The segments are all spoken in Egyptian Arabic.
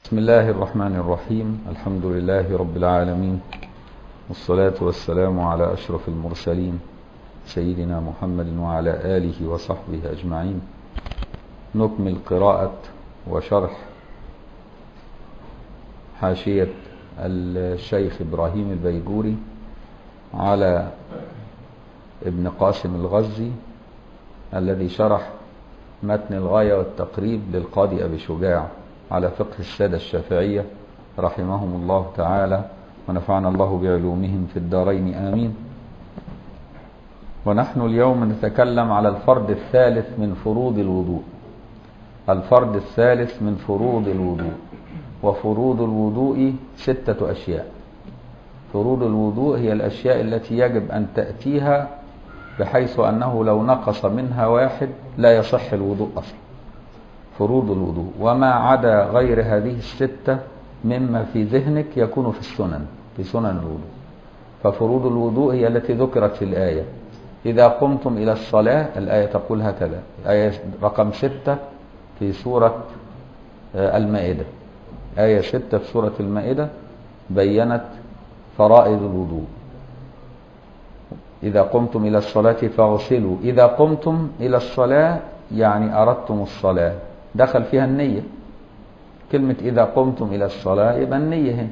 بسم الله الرحمن الرحيم الحمد لله رب العالمين والصلاة والسلام على أشرف المرسلين سيدنا محمد وعلى آله وصحبه أجمعين نكمل قراءة وشرح حاشية الشيخ إبراهيم البيجوري على ابن قاسم الغزي الذي شرح متن الغاية والتقريب للقاضي أبي شجاع على فقه السادة الشافعية رحمهم الله تعالى ونفعنا الله بعلومهم في الدارين آمين ونحن اليوم نتكلم على الفرد الثالث من فروض الوضوء الفرد الثالث من فروض الوضوء وفروض الوضوء ستة أشياء فروض الوضوء هي الأشياء التي يجب أن تأتيها بحيث أنه لو نقص منها واحد لا يصح الوضوء أصلا فروض الوضوء وما عدا غير هذه الستة مما في ذهنك يكون في السنن في سنن الوضوء ففروض الوضوء هي التي ذكرت في الآية إذا قمتم إلى الصلاة الآية تقول هكذا آية رقم ستة في سورة المائدة آية ستة في سورة المائدة بينت فرائض الوضوء إذا قمتم إلى الصلاة فاغسلوا إذا قمتم إلى الصلاة يعني أردتم الصلاة دخل فيها النية كلمة إذا قمتم إلى الصلاة يبقى النية هنا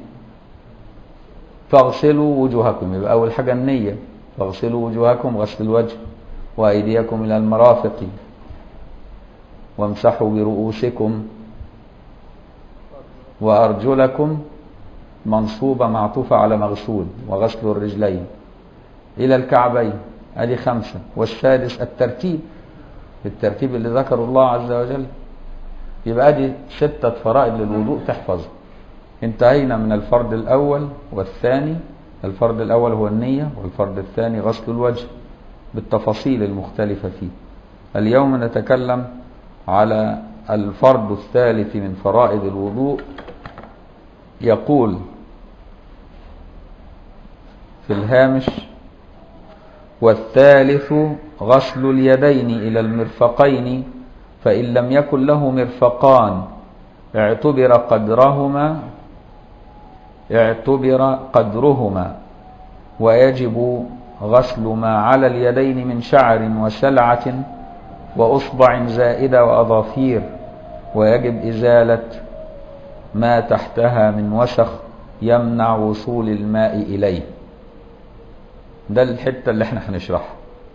فاغسلوا وجوهكم يبقى أول حاجة النية فاغسلوا وجوهكم غسل الوجه وأيديكم إلى المرافق وامسحوا برؤوسكم وأرجلكم منصوبة معطوفة على مغسول وغسل الرجلين إلى الكعبين هذه خمسة والسادس الترتيب الترتيب اللي ذكره الله عز وجل يبقى دي ستة فرائض للوضوء تحفظها انتهينا من الفرد الأول والثاني الفرد الأول هو النية والفرد الثاني غسل الوجه بالتفاصيل المختلفة فيه اليوم نتكلم على الفرد الثالث من فرائض الوضوء يقول في الهامش والثالث غسل اليدين إلى المرفقين فإن لم يكن له مرفقان اعتبر قدرهما اعتبر قدرهما ويجب غسل ما على اليدين من شعر وسلعة وأصبع زائدة وأظافير ويجب إزالة ما تحتها من وسخ يمنع وصول الماء إليه ده الحتة اللي احنا هنشرحها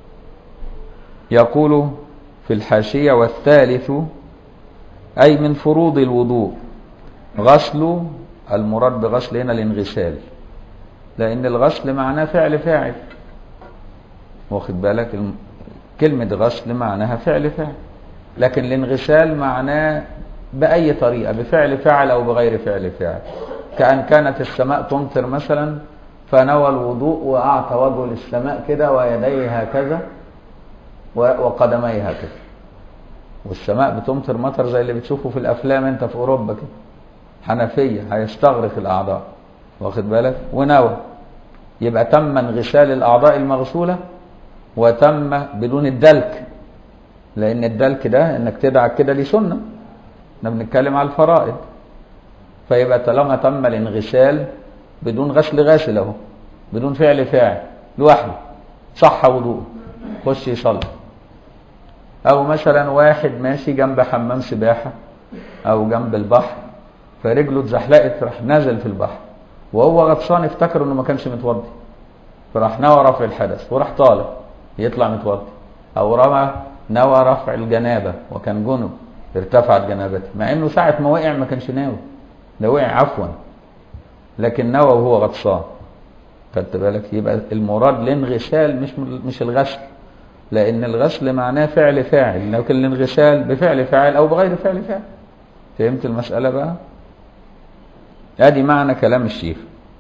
يقول في الحاشية والثالث أي من فروض الوضوء غسل المراد بغسل هنا الانغسال لأن الغسل معناه فعل فاعل واخد بالك كلمة غسل معناها فعل فاعل لكن الانغسال معناه بأي طريقة بفعل فاعل أو بغير فعل فاعل كأن كانت السماء تمطر مثلا فنوى الوضوء وأعطى وجهه للسماء كده ويديه هكذا وقدميه هكذا والسماء بتمطر مطر زي اللي بتشوفه في الأفلام أنت في أوروبا كده حنفية هيستغرق الأعضاء واخد بالك ونوى يبقى تم انغسال الأعضاء المغسولة وتم بدون الدلك لأن الدلك ده إنك تدعك كده دي سنة احنا بنتكلم على الفرائض فيبقى طالما تم الانغسال بدون غسل غاسل اهو بدون فعل فاعل لوحده صح وضوء خش يصلي او مثلا واحد ماشي جنب حمام سباحه او جنب البحر فرجله اتزحلقت راح نازل في البحر وهو غطسان افتكر انه ما كانش متوضي فراح نوى رفع الحدث وراح طالع يطلع متوضي او رمى نوى رفع الجنابه وكان جنب ارتفعت جنابته مع انه ساعه ما وقع ما كانش ناوي ده وقع عفوا لكن نوى وهو غطسان خدت بالك يبقى المراد الانغسال مش مش الغسل لان الغسل معناه فعل فاعل لكن الانغسال بفعل فاعل او بغير فعل فاعل فهمت المساله بقى ادي معنى كلام الشيخ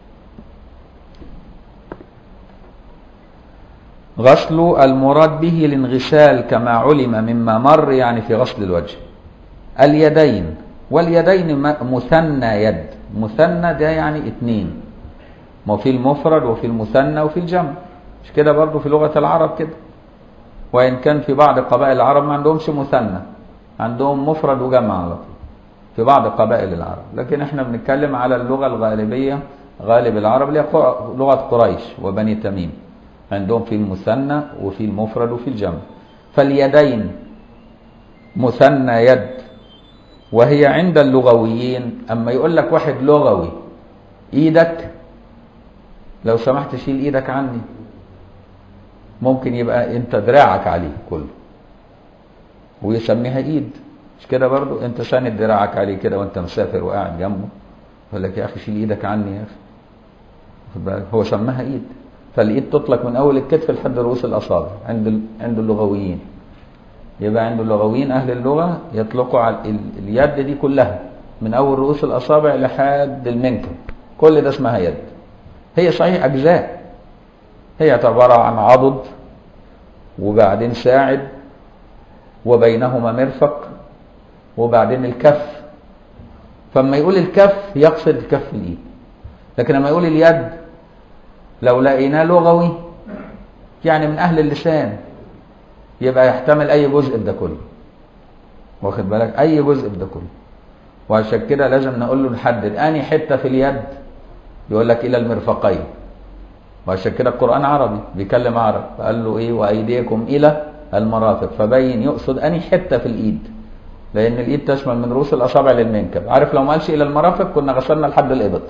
غسل المراد به الانغسال كما علم مما مر يعني في غسل الوجه اليدين واليدين مثنى يد مثنى ده يعني اتنين ما في المفرد وفي المثنى وفي الجمع مش كده برضو في لغة العرب كده وإن كان في بعض قبائل العرب ما عندهمش مثنى عندهم مفرد وجمع على طول في بعض قبائل العرب لكن احنا بنتكلم على اللغة الغالبية غالب العرب اللي هي قر- لغة قريش وبني تميم عندهم في المثنى وفي المفرد وفي الجمع فاليدين مثنى يد وهي عند اللغويين اما يقول لك واحد لغوي ايدك لو سمحت شيل ايدك عني ممكن يبقى انت دراعك عليه كله ويسميها ايد مش كده برضو انت ساند دراعك عليه كده وانت مسافر وقاعد جنبه يقول لك يا اخي شيل ايدك عني يا اخي واخد بالك؟ هو سماها ايد فالايد تطلق من اول الكتف لحد رؤوس الاصابع عند ال- عند اللغويين يبقى عند اللغويين اهل اللغه يطلقوا على ال- اليد دي كلها من اول رؤوس الاصابع لحد المنكب كل ده اسمها يد هي صحيح اجزاء هي عباره عن عضد وبعدين ساعد وبينهما مرفق وبعدين الكف فلما يقول الكف يقصد كف الايد لكن لما يقول اليد لو لقيناه لغوي يعني من اهل اللسان يبقى يحتمل اي جزء في ده كله واخد بالك اي جزء في ده كله وعشان كده لازم نقول له نحدد اني حته في اليد يقول لك الى المرفقين وعشان كده القران عربي بيكلم عرب فقال له ايه وايديكم الى المرافق فبين يقصد اني حته في الايد لان الايد تشمل من رؤوس الاصابع للمنكب عارف لو ما قالش الى المرافق كنا غسلنا لحد الابط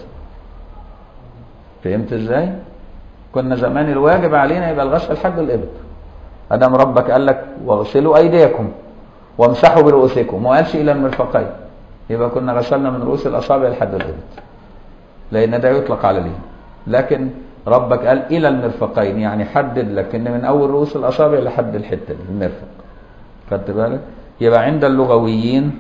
فهمت ازاي كنا زمان الواجب علينا يبقى الغسل لحد الابط ادم ربك قال لك واغسلوا ايديكم وامسحوا برؤوسكم وما قالش الى المرفقين يبقى كنا غسلنا من رؤوس الاصابع لحد الابط لان ده يطلق على اليد لكن ربك قال الى المرفقين يعني حدد لك ان من اول رؤوس الاصابع لحد الحته دي المرفق خدت بالك يبقى عند اللغويين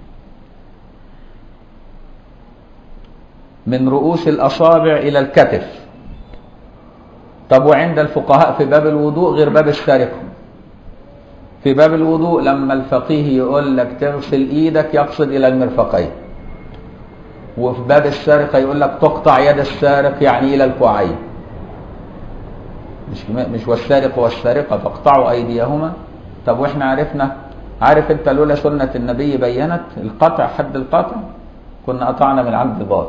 من رؤوس الاصابع الى الكتف طب وعند الفقهاء في باب الوضوء غير باب السرقه في باب الوضوء لما الفقيه يقول لك تغسل ايدك يقصد الى المرفقين وفي باب السرقه يقول لك تقطع يد السارق يعني الى الكوعين مش مش والسارق والسارقه فاقطعوا ايديهما طب واحنا عرفنا عارف انت لولا سنه النبي بينت القطع حد القطع كنا قطعنا من عند الباط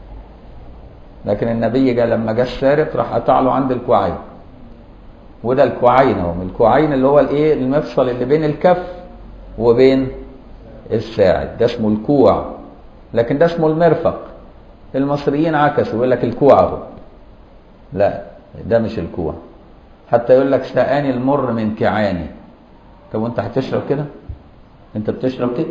لكن النبي جاء لما جاء السارق راح قطع له عند الكوعين وده الكوعين اهو الكوعين اللي هو الايه المفصل اللي بين الكف وبين الساعد ده اسمه الكوع لكن ده اسمه المرفق المصريين عكسوا يقول لك الكوع اهو لا ده مش الكوع حتى يقول لك سقاني المر من كعاني طب وانت هتشرب كده انت بتشرب كده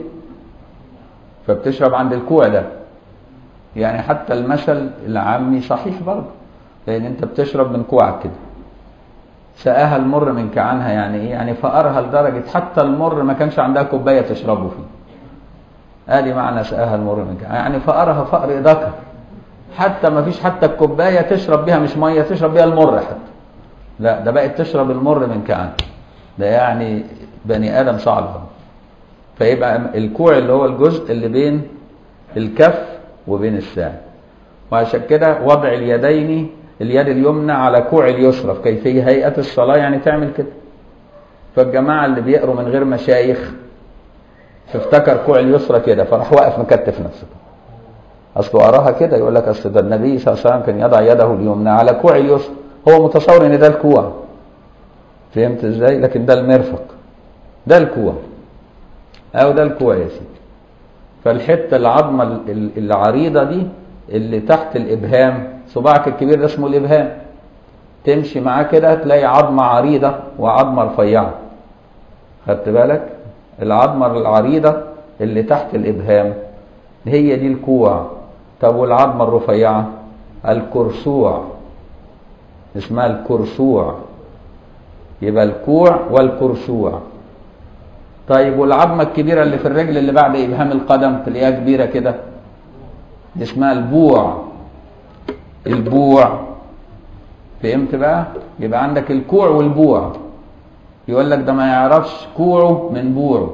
فبتشرب عند الكوع ده يعني حتى المثل العامي صحيح برضه لان انت بتشرب من كوعك كده سقاها المر من كعانها يعني ايه يعني فقرها لدرجه حتى المر ما كانش عندها كوبايه تشربه فيه ادي معنى سقاها المر من كعانها يعني فقرها فقر ذكر حتى ما فيش حتى الكوبايه تشرب بيها مش ميه تشرب بيها المر حتى لا ده بقت تشرب المر من كعان ده يعني بني ادم صعب فيبقى الكوع اللي هو الجزء اللي بين الكف وبين الساعد وعشان كده وضع اليدين اليد اليمنى على كوع اليسرى في كيفية هيئة الصلاة يعني تعمل كده فالجماعة اللي بيقروا من غير مشايخ افتكر كوع اليسرى كده فراح واقف مكتف نفسه اصله قراها كده يقول لك اصل ده النبي صلى الله عليه وسلم كان يضع يده اليمنى على كوع اليسرى هو متصور ان ده الكوع فهمت ازاي لكن ده المرفق ده الكوع او ده الكوع يا سيدي فالحته العظمه العريضه دي اللي تحت الابهام صباعك الكبير ده اسمه الابهام تمشي معاه كده تلاقي عظمه عريضه وعظمه رفيعه خدت بالك العظمه العريضه اللي تحت الابهام هي دي الكوع طب والعظمه الرفيعه الكرسوع اسمها الكرسوع يبقى الكوع والكرسوع طيب والعظمه الكبيره اللي في الرجل اللي بعد ابهام القدم تلاقيها كبيره كده دي اسمها البوع البوع فهمت بقى يبقى عندك الكوع والبوع يقول لك ده ما يعرفش كوعه من بوعه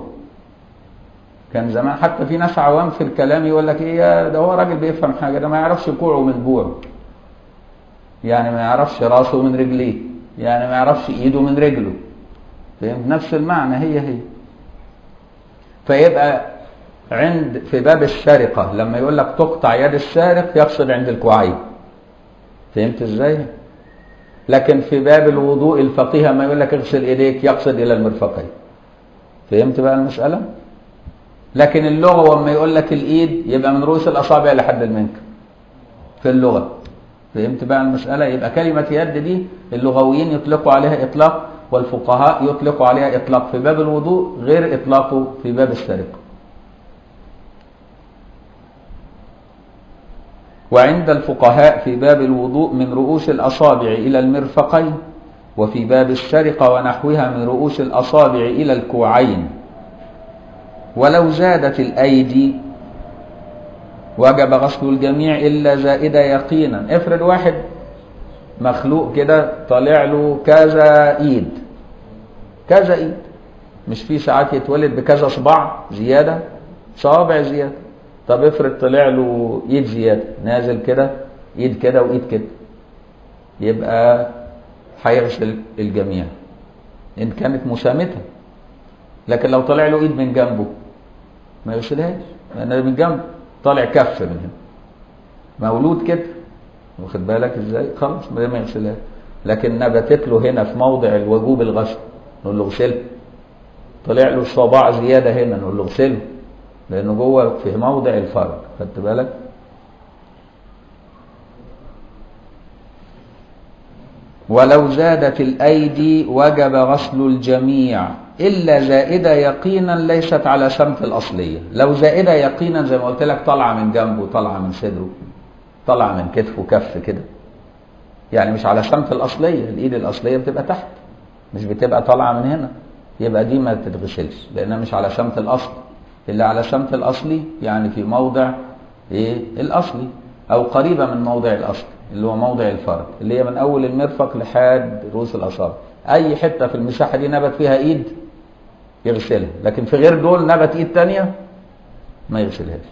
كان زمان حتى في ناس عوام في الكلام يقول لك ايه ده هو راجل بيفهم حاجه ده ما يعرفش كوعه من بوعه يعني ما يعرفش راسه من رجليه يعني ما يعرفش ايده من رجله فهمت نفس المعنى هي هي فيبقى عند في باب السرقة لما يقول لك تقطع يد السارق يقصد عند الكوعين فهمت ازاي؟ لكن في باب الوضوء الفقيه ما يقول لك اغسل ايديك يقصد الى المرفقين فهمت بقى المسألة؟ لكن اللغة وما يقول لك الايد يبقى من رؤوس الاصابع لحد المنكب في اللغة فهمت بقى المسألة يبقى كلمة يد دي اللغويين يطلقوا عليها إطلاق والفقهاء يطلقوا عليها إطلاق في باب الوضوء غير إطلاقه في باب السرقة وعند الفقهاء في باب الوضوء من رؤوس الأصابع إلى المرفقين وفي باب السرقة ونحوها من رؤوس الأصابع إلى الكوعين ولو زادت الأيدي وجب غسل الجميع إلا زائدة يقينا افرض واحد مخلوق كده طالع له كذا ايد كذا ايد مش في ساعات يتولد بكذا صباع زيادة صابع زيادة طب افرض طلع له ايد زيادة نازل كده ايد كده وايد كده يبقى هيغسل الجميع ان كانت مسامتة لكن لو طلع له ايد من جنبه ما يغسلهاش لان من جنبه طالع كف من هنا مولود كده واخد بالك ازاي خلاص ما يغسلهاش لكن نبتت له هنا في موضع الوجوب الغسل نقول له اغسله طلع له صباع زياده هنا نقول له اغسله لانه جوه في موضع الفرج خدت بالك ولو زادت الايدي وجب غسل الجميع الا زائده يقينا ليست على سمت الاصليه لو زائده يقينا زي ما قلت لك طالعه من جنبه طالعه من صدره طالعه من كتفه كف كده يعني مش على سمت الاصليه الايد الاصليه بتبقى تحت مش بتبقى طالعه من هنا يبقى دي ما تتغسلش لانها مش على سمت الاصل اللي على سمت الاصلي يعني في موضع ايه الاصلي او قريبه من موضع الاصل اللي هو موضع الفرد اللي هي من اول المرفق لحد رؤوس الاصابع اي حته في المساحه دي نبت فيها ايد يغسلها لكن في غير دول نبت ايد تانية ما يغسلهاش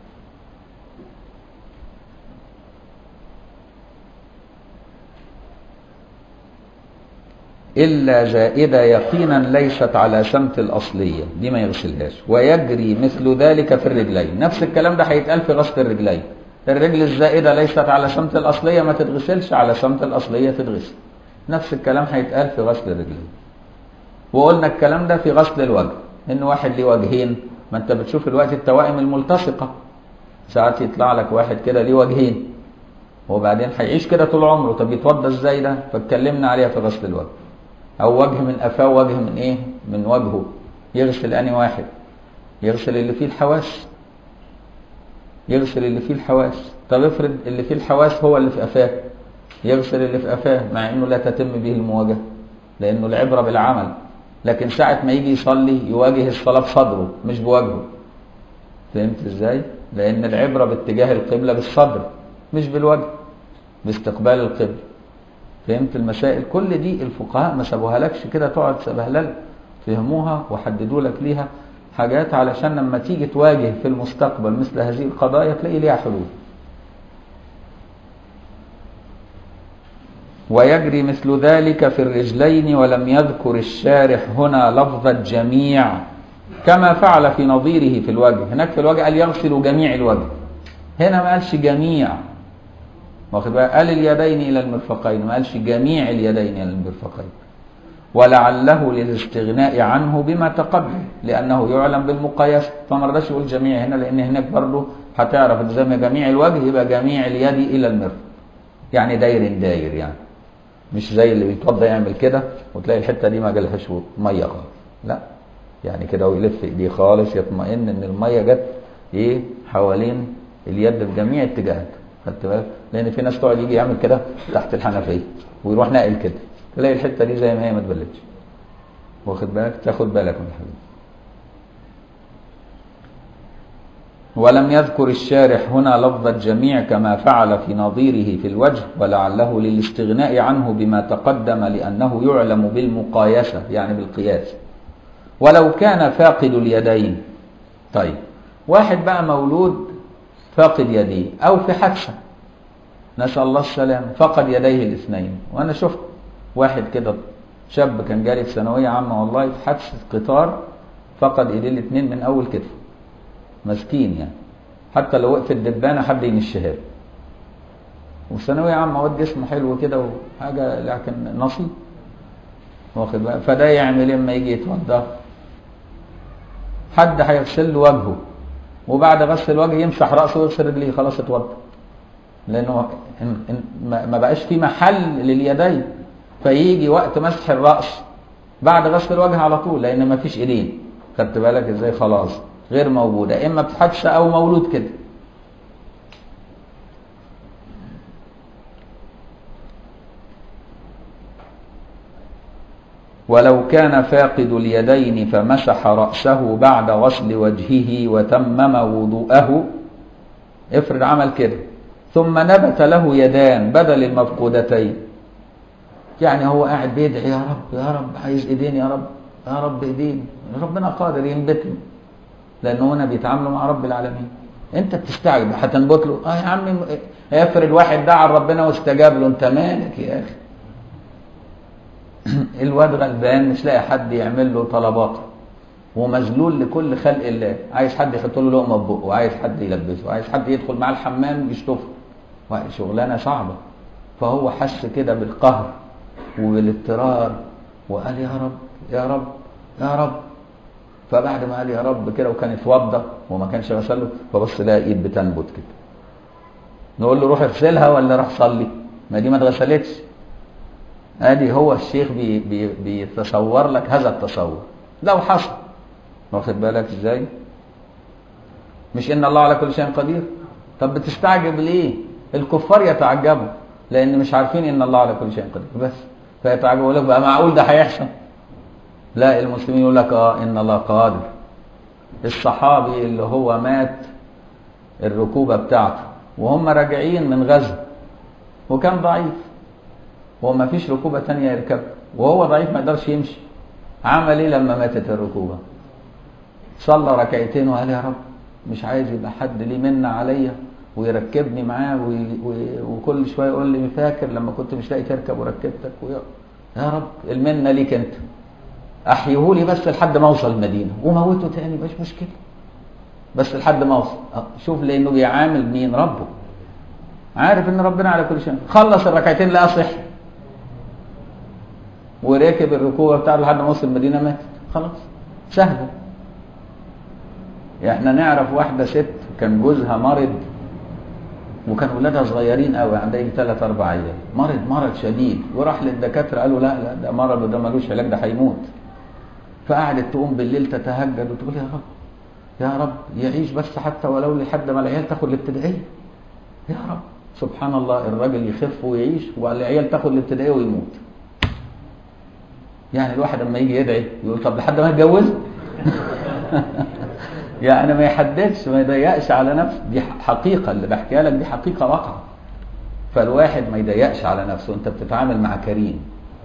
إلا زائدة يقينا ليست على سمت الأصلية دي ما يغسلهاش ويجري مثل ذلك في الرجلين نفس الكلام ده هيتقال في غسل الرجلين الرجل الزائدة ليست على سمت الأصلية ما تتغسلش على سمت الأصلية تتغسل نفس الكلام هيتقال في غسل الرجلين وقلنا الكلام ده في غسل الوجه ان واحد ليه وجهين ما انت بتشوف الوقت التوائم الملتصقة ساعات يطلع لك واحد كده ليه وجهين وبعدين هيعيش كده طول عمره طب يتوضى ازاي ده فاتكلمنا عليها في غسل الوجه او وجه من قفاه ووجه من ايه من وجهه يغسل اني واحد يغسل اللي فيه الحواس يغسل اللي فيه الحواس طب افرض اللي فيه الحواس هو اللي في قفاه يغسل اللي في قفاه مع انه لا تتم به المواجهه لانه العبره بالعمل لكن ساعه ما يجي يصلي يواجه الصلاه بصدره مش بوجهه فهمت ازاي لان العبره باتجاه القبله بالصدر مش بالوجه باستقبال القبله فهمت المسائل كل دي الفقهاء ما سابوها لكش كده تقعد سبهلل فهموها وحددوا لك ليها حاجات علشان لما تيجي تواجه في المستقبل مثل هذه القضايا تلاقي ليها حلول ويجري مثل ذلك في الرجلين ولم يذكر الشارح هنا لفظ الجميع كما فعل في نظيره في الوجه هناك في الوجه قال يغسل جميع الوجه هنا ما قالش جميع واخد بالك قال اليدين الى المرفقين ما قالش جميع اليدين الى المرفقين ولعله للاستغناء عنه بما تقدم لانه يعلم بالمقايسه فما رضاش يقول جميع هنا لان هناك برضه هتعرف ان زي ما جميع الوجه يبقى جميع اليد الى المرفق يعني داير داير يعني مش زي اللي بيتوضى يعمل كده وتلاقي الحته دي ما جالهاش ميه خالص لا يعني كده ويلف ايديه خالص يطمئن ان الميه جت ايه حوالين اليد بجميع اتجاهاتها خدت بالك لان في ناس تقعد يجي يعمل كده تحت الحنفيه ويروح ناقل كده تلاقي الحته دي زي ما هي ما اتبلتش واخد بالك تاخد بالك من الحديث ولم يذكر الشارح هنا لفظ الجميع كما فعل في نظيره في الوجه ولعله للاستغناء عنه بما تقدم لأنه يعلم بالمقايسة يعني بالقياس ولو كان فاقد اليدين طيب واحد بقى مولود فاقد يديه أو في حادثة نسأل الله السلام فقد يديه الاثنين وأنا شفت واحد كده شاب كان جاري في ثانوية عامة والله في حادثة قطار فقد ايديه الاثنين من أول كتفه مسكين يعني حتى لو وقف الدبانه حد يمشيها له وثانوية عامة واد جسمه حلو كده وحاجة لكن نصيب واخد بالك فده يعمل اما يجي يتوضا حد هيغسل له وجهه وبعد غسل الوجه يمسح راسه ويغسل رجليه خلاص اتوضا لانه إن إن ما ما بقاش في محل لليدين فيجي وقت مسح الراس بعد غسل الوجه على طول لان ما فيش ايدين خدت بالك ازاي خلاص غير موجوده اما بحادثه او مولود كده ولو كان فاقد اليدين فمسح رأسه بعد غسل وجهه وتمم وضوءه افرض عمل كده ثم نبت له يدان بدل المفقودتين يعني هو قاعد بيدعي يا رب يا رب عايز ايدين يا رب يا رب ايدين ربنا قادر ينبت له لانه هنا بيتعاملوا مع رب العالمين انت بتستعجب هتنبت له اه يا عم افرض واحد دعا ربنا واستجاب له انت مالك يا اخي الواد غلبان مش لاقي حد يعمل له طلباته ومذلول لكل خلق الله عايز حد يحط له لقمه في بقه وعايز حد يلبسه وعايز حد يدخل معاه الحمام يشطفه شغلانه صعبه فهو حس كده بالقهر وبالاضطرار وقال يا رب يا رب يا رب فبعد ما قال يا رب كده وكان اتوضى وما كانش غسل له فبص لقى ايد بتنبت كده نقول له روح اغسلها ولا روح صلي ما دي ما اتغسلتش ادي هو الشيخ بي بي بيتصور لك هذا التصور لو حصل واخد بالك ازاي مش ان الله على كل شيء قدير طب بتستعجب ليه الكفار يتعجبوا لان مش عارفين ان الله على كل شيء قدير بس فيتعجبوا لك بقى معقول ده هيحصل لا المسلمين يقول لك اه ان الله قادر الصحابي اللي هو مات الركوبه بتاعته وهم راجعين من غزو وكان ضعيف وما فيش ركوبة تانية يركب وهو ضعيف ما يقدرش يمشي عمل ايه لما ماتت الركوبة صلى ركعتين وقال يا رب مش عايز يبقى حد ليه منة عليا ويركبني معاه وي... وي... وكل شوية يقول لي فاكر لما كنت مش لاقي تركب وركبتك ويا يا رب المنة ليك انت احيهولي بس لحد ما اوصل المدينة وموته تاني مش مشكلة بس لحد ما اوصل شوف لانه بيعامل مين ربه عارف ان ربنا على كل شيء خلص الركعتين لقى صحي وركب الركوبه بتاعته لحد ما وصل المدينه مات خلاص سهله احنا نعرف واحده ست كان جوزها مرض وكان ولادها صغيرين قوي عندها يجي ثلاث اربع ايام مرض مرض شديد وراح للدكاتره قالوا لا لا ده مرض وده ملوش علاج ده هيموت فقعدت تقوم بالليل تتهجد وتقول يا رب يا رب يعيش بس حتى ولو لحد ما العيال تاخد الابتدائيه يا رب سبحان الله الراجل يخف ويعيش والعيال تاخد الابتدائيه ويموت يعني الواحد لما يجي يدعي يقول طب لحد ما اتجوز يعني ما يحددش ما يضيقش على نفسه دي حقيقه اللي بحكيها لك دي حقيقه واقعه فالواحد ما يضيقش على نفسه انت بتتعامل مع كريم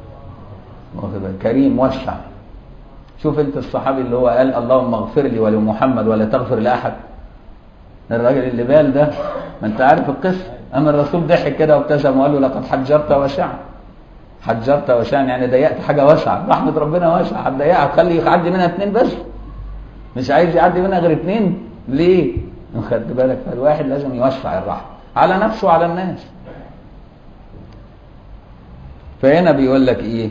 كريم موسع شوف انت الصحابي اللي هو قال اللهم اغفر لي ولمحمد ولا تغفر لاحد الراجل اللي بال ده ما انت عارف القصه اما الرسول ضحك كده وابتسم وقال له لقد حجرت واسعا حجرت واسعا يعني ضيقت حاجه واسعه رحمه ربنا واسعه هتضيقها خلي يعدي منها اثنين بس مش عايز يعدي منها غير اثنين ليه؟ خدت بالك فالواحد لازم يوسع الرحمه على نفسه وعلى الناس فهنا بيقول لك ايه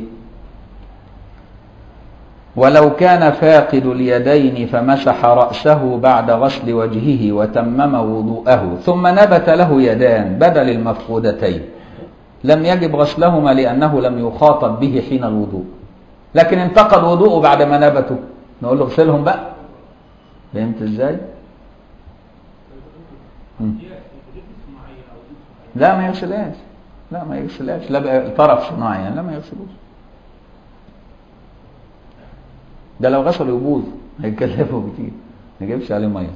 ولو كان فاقد اليدين فمسح رأسه بعد غسل وجهه وتمم وضوءه ثم نبت له يدان بدل المفقودتين لم يجب غسلهما لأنه لم يخاطب به حين الوضوء لكن انتقد وضوءه بعد ما نبتوا نقول له اغسلهم بقى فهمت ازاي؟ لا ما يغسلهاش لا ما يغسلهاش لا طرف صناعي يعني لا ما يغسلوش ده لو غسلوا يبوظ هيكلفوا كتير ما يجيبش عليه ميه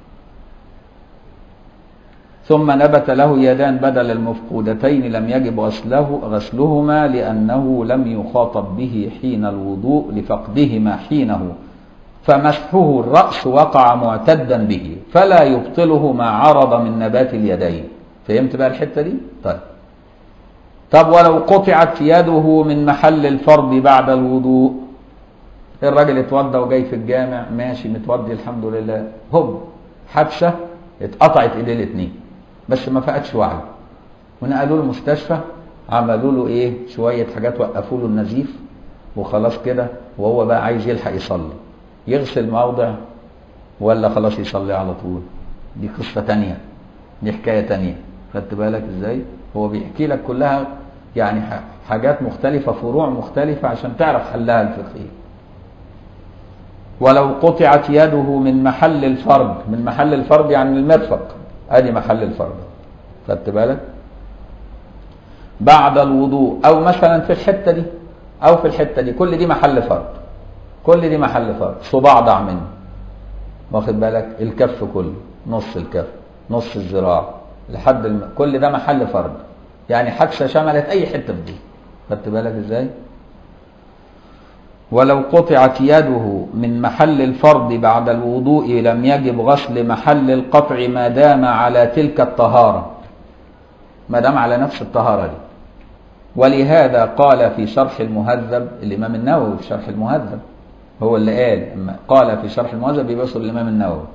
ثم نبت له يدان بدل المفقودتين لم يجب غسله غسلهما لأنه لم يخاطب به حين الوضوء لفقدهما حينه فمسحه الرأس وقع معتدا به فلا يبطله ما عرض من نبات اليدين فهمت بقى الحتة دي؟ طيب طب ولو قطعت يده من محل الفرض بعد الوضوء الراجل اتوضى وجاي في الجامع ماشي متوضي الحمد لله هوب حادثه اتقطعت ايديه الاثنين بس ما فقدش وعيه ونقلوه المستشفى عملوا له ايه شويه حاجات وقفوا له النزيف وخلاص كده وهو بقى عايز يلحق يصلي يغسل موضع ولا خلاص يصلي على طول دي قصه تانية دي حكايه تانية خدت بالك ازاي هو بيحكي لك كلها يعني ح- حاجات مختلفه فروع مختلفه عشان تعرف حلها الفقهي ولو قطعت يده من محل الفرد من محل الفرد يعني من المرفق ادي محل الفرد خدت بالك بعد الوضوء او مثلا في الحته دي او في الحته دي كل دي محل فرد كل دي محل فرد صباع ضاع منه واخد بالك الكف كله نص الكف نص الذراع لحد الم... كل ده محل فرد يعني حادثه شملت اي حته في دي خدت بالك ازاي ولو قطعت يده من محل الفرض بعد الوضوء لم يجب غسل محل القطع ما دام على تلك الطهارة ما دام على نفس الطهارة دي ولهذا قال في شرح المهذب الإمام النووي في شرح المهذب هو اللي قال أما قال في شرح المهذب يبصر الإمام النووي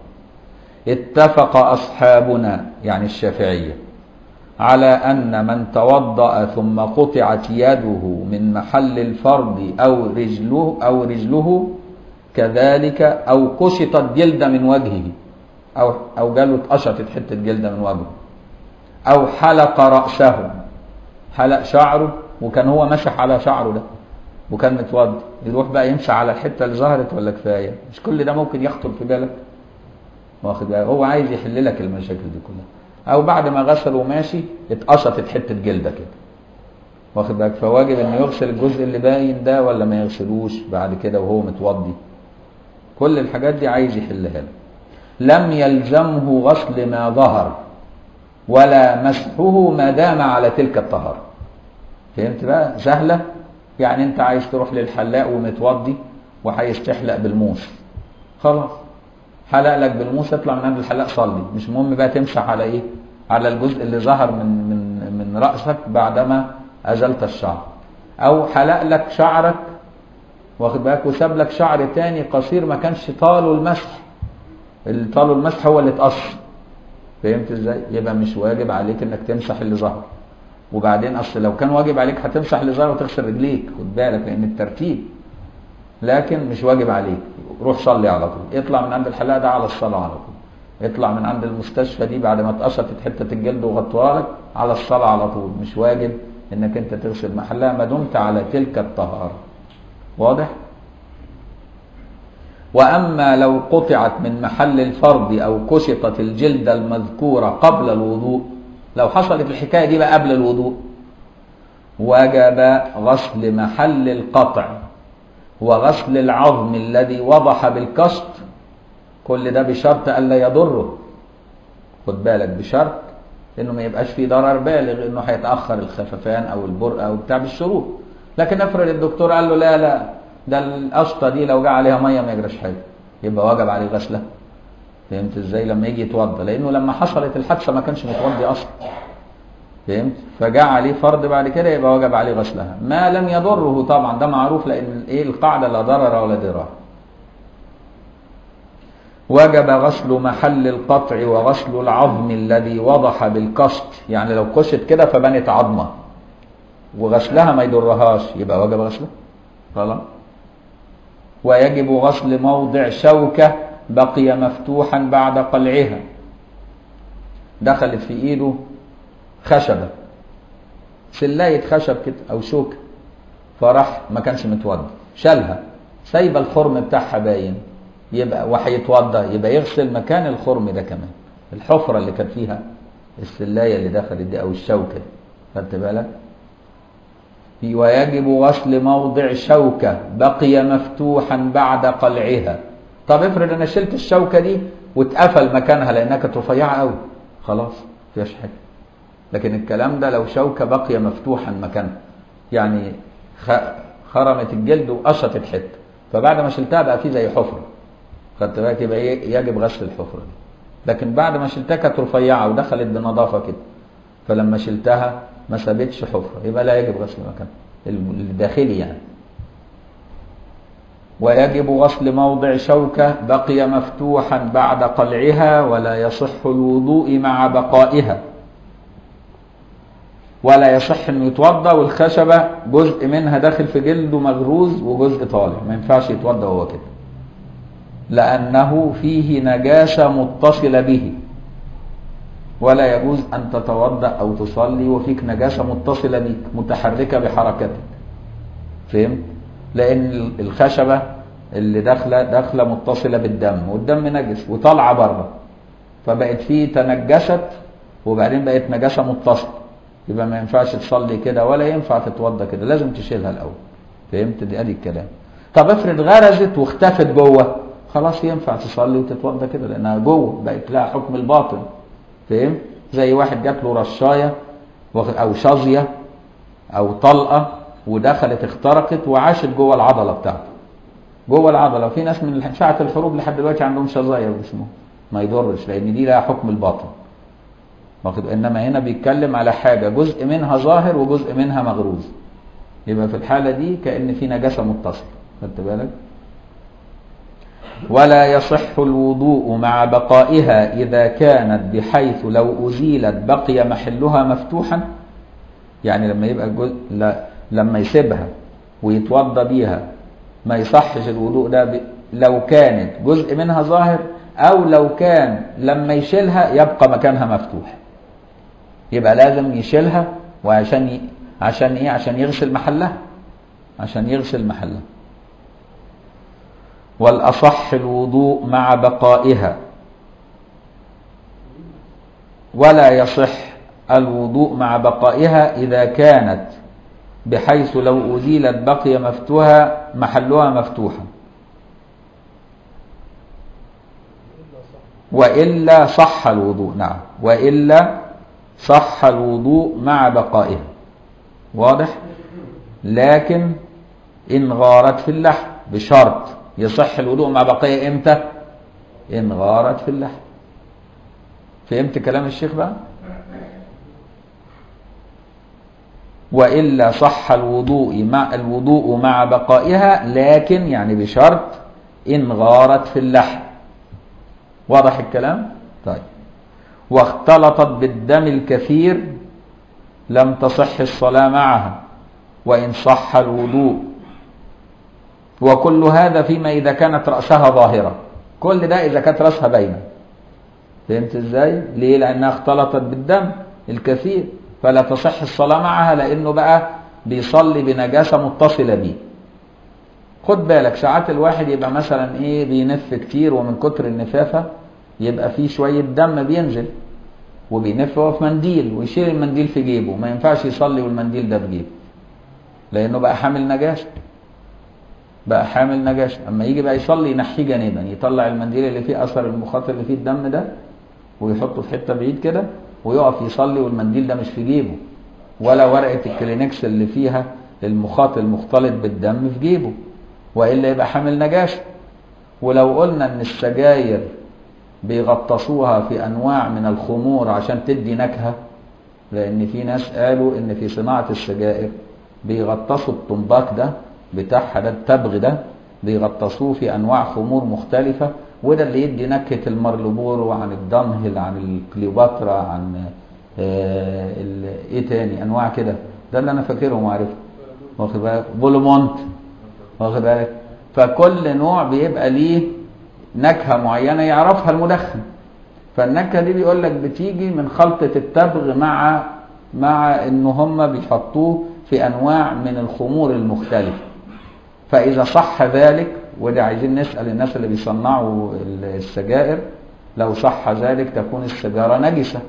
اتفق أصحابنا يعني الشافعية على أن من توضأ ثم قطعت يده من محل الفرض أو رجله أو رجله كذلك أو قشطت جلدة من وجهه أو أو جاله اتقشطت حتة جلدة من وجهه أو حلق رأسه حلق شعره وكان هو مسح على شعره ده وكان متوضي يروح بقى يمسح على الحتة اللي ظهرت ولا كفاية مش كل ده ممكن يخطر في بالك واخد بالك هو عايز يحل لك المشاكل دي كلها او بعد ما غسل وماشي اتقشطت حته جلده كده واخد بالك فواجب انه يغسل الجزء اللي باين ده ولا ما يغسلوش بعد كده وهو متوضي كل الحاجات دي عايز يحلها له لم يلزمه غسل ما ظهر ولا مسحه ما دام على تلك الطهارة فهمت بقى سهلة يعني انت عايز تروح للحلاق ومتوضي وعايز تحلق بالموس خلاص حلق لك بالموس اطلع من عند الحلاق صلي مش مهم بقى تمسح على ايه على الجزء اللي ظهر من من من راسك بعدما ازلت الشعر او حلق لك شعرك واخد بالك وساب لك شعر تاني قصير ما كانش طاله المسح اللي طاله المسح هو اللي اتقص فهمت ازاي يبقى مش واجب عليك انك تمسح اللي ظهر وبعدين اصل لو كان واجب عليك هتمسح اللي ظهر وتغسل رجليك خد بالك لان الترتيب لكن مش واجب عليك روح صلي على طول اطلع من عند الحلاق ده على الصلاه على طول اطلع من عند المستشفى دي بعد ما اتقشطت حته الجلد وغطوها لك على الصلاه على طول مش واجب انك انت تغسل محلها ما دمت على تلك الطهاره واضح واما لو قطعت من محل الفرض او كشطت الجلده المذكوره قبل الوضوء لو حصلت الحكايه دي بقى قبل الوضوء وجب غسل محل القطع وغسل العظم الذي وضح بالكشط كل ده بشرط الا يضره خد بالك بشرط انه ما يبقاش فيه ضرر بالغ انه هيتاخر الخففان او البرء او بتاع بالشروط لكن افرض الدكتور قال له لا لا ده القشطه دي لو جه عليها ميه ما يجراش حاجه يبقى واجب عليه غسلها فهمت ازاي لما يجي يتوضى لانه لما حصلت الحادثه ما كانش متوضي اصلا فهمت فجاء عليه فرض بعد كده يبقى وجب عليه غسلها ما لم يضره طبعا ده معروف لان ايه القاعده لا ضرر ولا ضرار وجب غسل محل القطع وغسل العظم الذي وضح بالقشط يعني لو قشط كده فبنت عظمه وغسلها ما يضرهاش يبقى وجب غسلها خلاص ويجب غسل موضع شوكه بقي مفتوحا بعد قلعها دخلت في ايده خشبه سلايه خشب كده او شوكه فراح ما كانش متوضى شالها سايبه الخرم بتاعها باين يبقى وهيتوضى يبقى يغسل مكان الخرم ده كمان الحفره اللي كانت فيها السلايه اللي دخلت دي او الشوكه دي خدت بالك ويجب غسل موضع شوكه بقي مفتوحا بعد قلعها طب افرض انا شلت الشوكه دي واتقفل مكانها لانها كانت رفيعه قوي خلاص مفيهاش حاجه لكن الكلام ده لو شوكه بقي مفتوحا مكانها يعني خرمت الجلد وقشطت حته فبعد ما شلتها بقى في زي حفره خدت بالك يبقى يجب غسل الحفره دي لكن بعد ما شلتها كانت رفيعه ودخلت بنظافه كده فلما شلتها ما سابتش حفره يبقى لا يجب غسل مكانها الداخلي يعني ويجب غسل موضع شوكة بقي مفتوحا بعد قلعها ولا يصح الوضوء مع بقائها ولا يصح انه يتوضا والخشبه جزء منها داخل في جلده مغروز وجزء طالع ما ينفعش يتوضا وهو كده لانه فيه نجاسه متصله به ولا يجوز ان تتوضا او تصلي وفيك نجاسه متصله بك متحركه بحركتك فهمت لان الخشبه اللي داخله داخله متصله بالدم والدم نجس وطالعه بره فبقت فيه تنجست وبعدين بقت نجاسه متصله يبقى ما ينفعش تصلي كده ولا ينفع تتوضا كده لازم تشيلها الاول فهمت دي ادي الكلام طب افرض غرزت واختفت جوه خلاص ينفع تصلي وتتوضا كده لانها جوه بقت لها حكم الباطن فهمت زي واحد جات له رشايه او شظيه او طلقه ودخلت اخترقت وعاشت جوه العضله بتاعته جوه العضله في ناس من ساعه الحروب لحد دلوقتي عندهم شظايا باسمه ما يضرش لان دي لها حكم الباطن واخد انما هنا بيتكلم على حاجه جزء منها ظاهر وجزء منها مغروز يبقى في الحاله دي كان في نجاسه متصله خدت بالك ولا يصح الوضوء مع بقائها اذا كانت بحيث لو ازيلت بقي محلها مفتوحا يعني لما يبقى الجزء لا لما يسيبها ويتوضا بيها ما يصحش الوضوء ده ب... لو كانت جزء منها ظاهر او لو كان لما يشيلها يبقى مكانها مفتوح يبقى لازم يشيلها وعشان ي... عشان ايه عشان يغسل محلها عشان يغسل محلها والاصح الوضوء مع بقائها ولا يصح الوضوء مع بقائها اذا كانت بحيث لو ازيلت بقي مفتوحا محلها مفتوحا والا صح الوضوء نعم والا صح الوضوء مع بقائها واضح لكن ان غارت في اللحم بشرط يصح الوضوء مع بقائها امتى ان غارت في اللحم فهمت كلام الشيخ بقى والا صح الوضوء مع الوضوء مع بقائها لكن يعني بشرط ان غارت في اللحم واضح الكلام طيب واختلطت بالدم الكثير لم تصح الصلاة معها وإن صح الوضوء وكل هذا فيما إذا كانت رأسها ظاهرة كل ده إذا كانت رأسها باينة فهمت إزاي؟ ليه؟ لأنها اختلطت بالدم الكثير فلا تصح الصلاة معها لأنه بقى بيصلي بنجاسة متصلة بيه خد بالك ساعات الواحد يبقى مثلا ايه بينف كتير ومن كتر النفافة يبقى فيه شوية دم بينزل وبينف هو في منديل ويشيل المنديل في جيبه ما ينفعش يصلي والمنديل ده في جيبه لانه بقى حامل نجاسه بقى حامل نجاسه اما يجي بقى يصلي ينحيه جانبا يطلع المنديل اللي فيه اثر المخاط اللي فيه الدم ده ويحطه في حته بعيد كده ويقف يصلي والمنديل ده مش في جيبه ولا ورقه الكلينكس اللي فيها المخاط المختلط بالدم في جيبه والا يبقى حامل نجاسه ولو قلنا ان السجاير بيغطسوها في انواع من الخمور عشان تدي نكهه لان في ناس قالوا ان في صناعه السجائر بيغطسوا الطنباك ده بتاعها ده التبغ ده بيغطسوه في انواع خمور مختلفه وده اللي يدي نكهه المرلبورو عن الدمهل عن الكليوباترا عن آه ايه تاني انواع كده ده اللي انا فاكرهم وعارفه واخد بالك بولومونت واخد بالك فكل نوع بيبقى ليه نكهه معينه يعرفها المدخن فالنكهه دي بيقول لك بتيجي من خلطه التبغ مع مع ان هم بيحطوه في انواع من الخمور المختلفه فاذا صح ذلك وده عايزين نسال الناس اللي بيصنعوا السجائر لو صح ذلك تكون السيجاره نجسه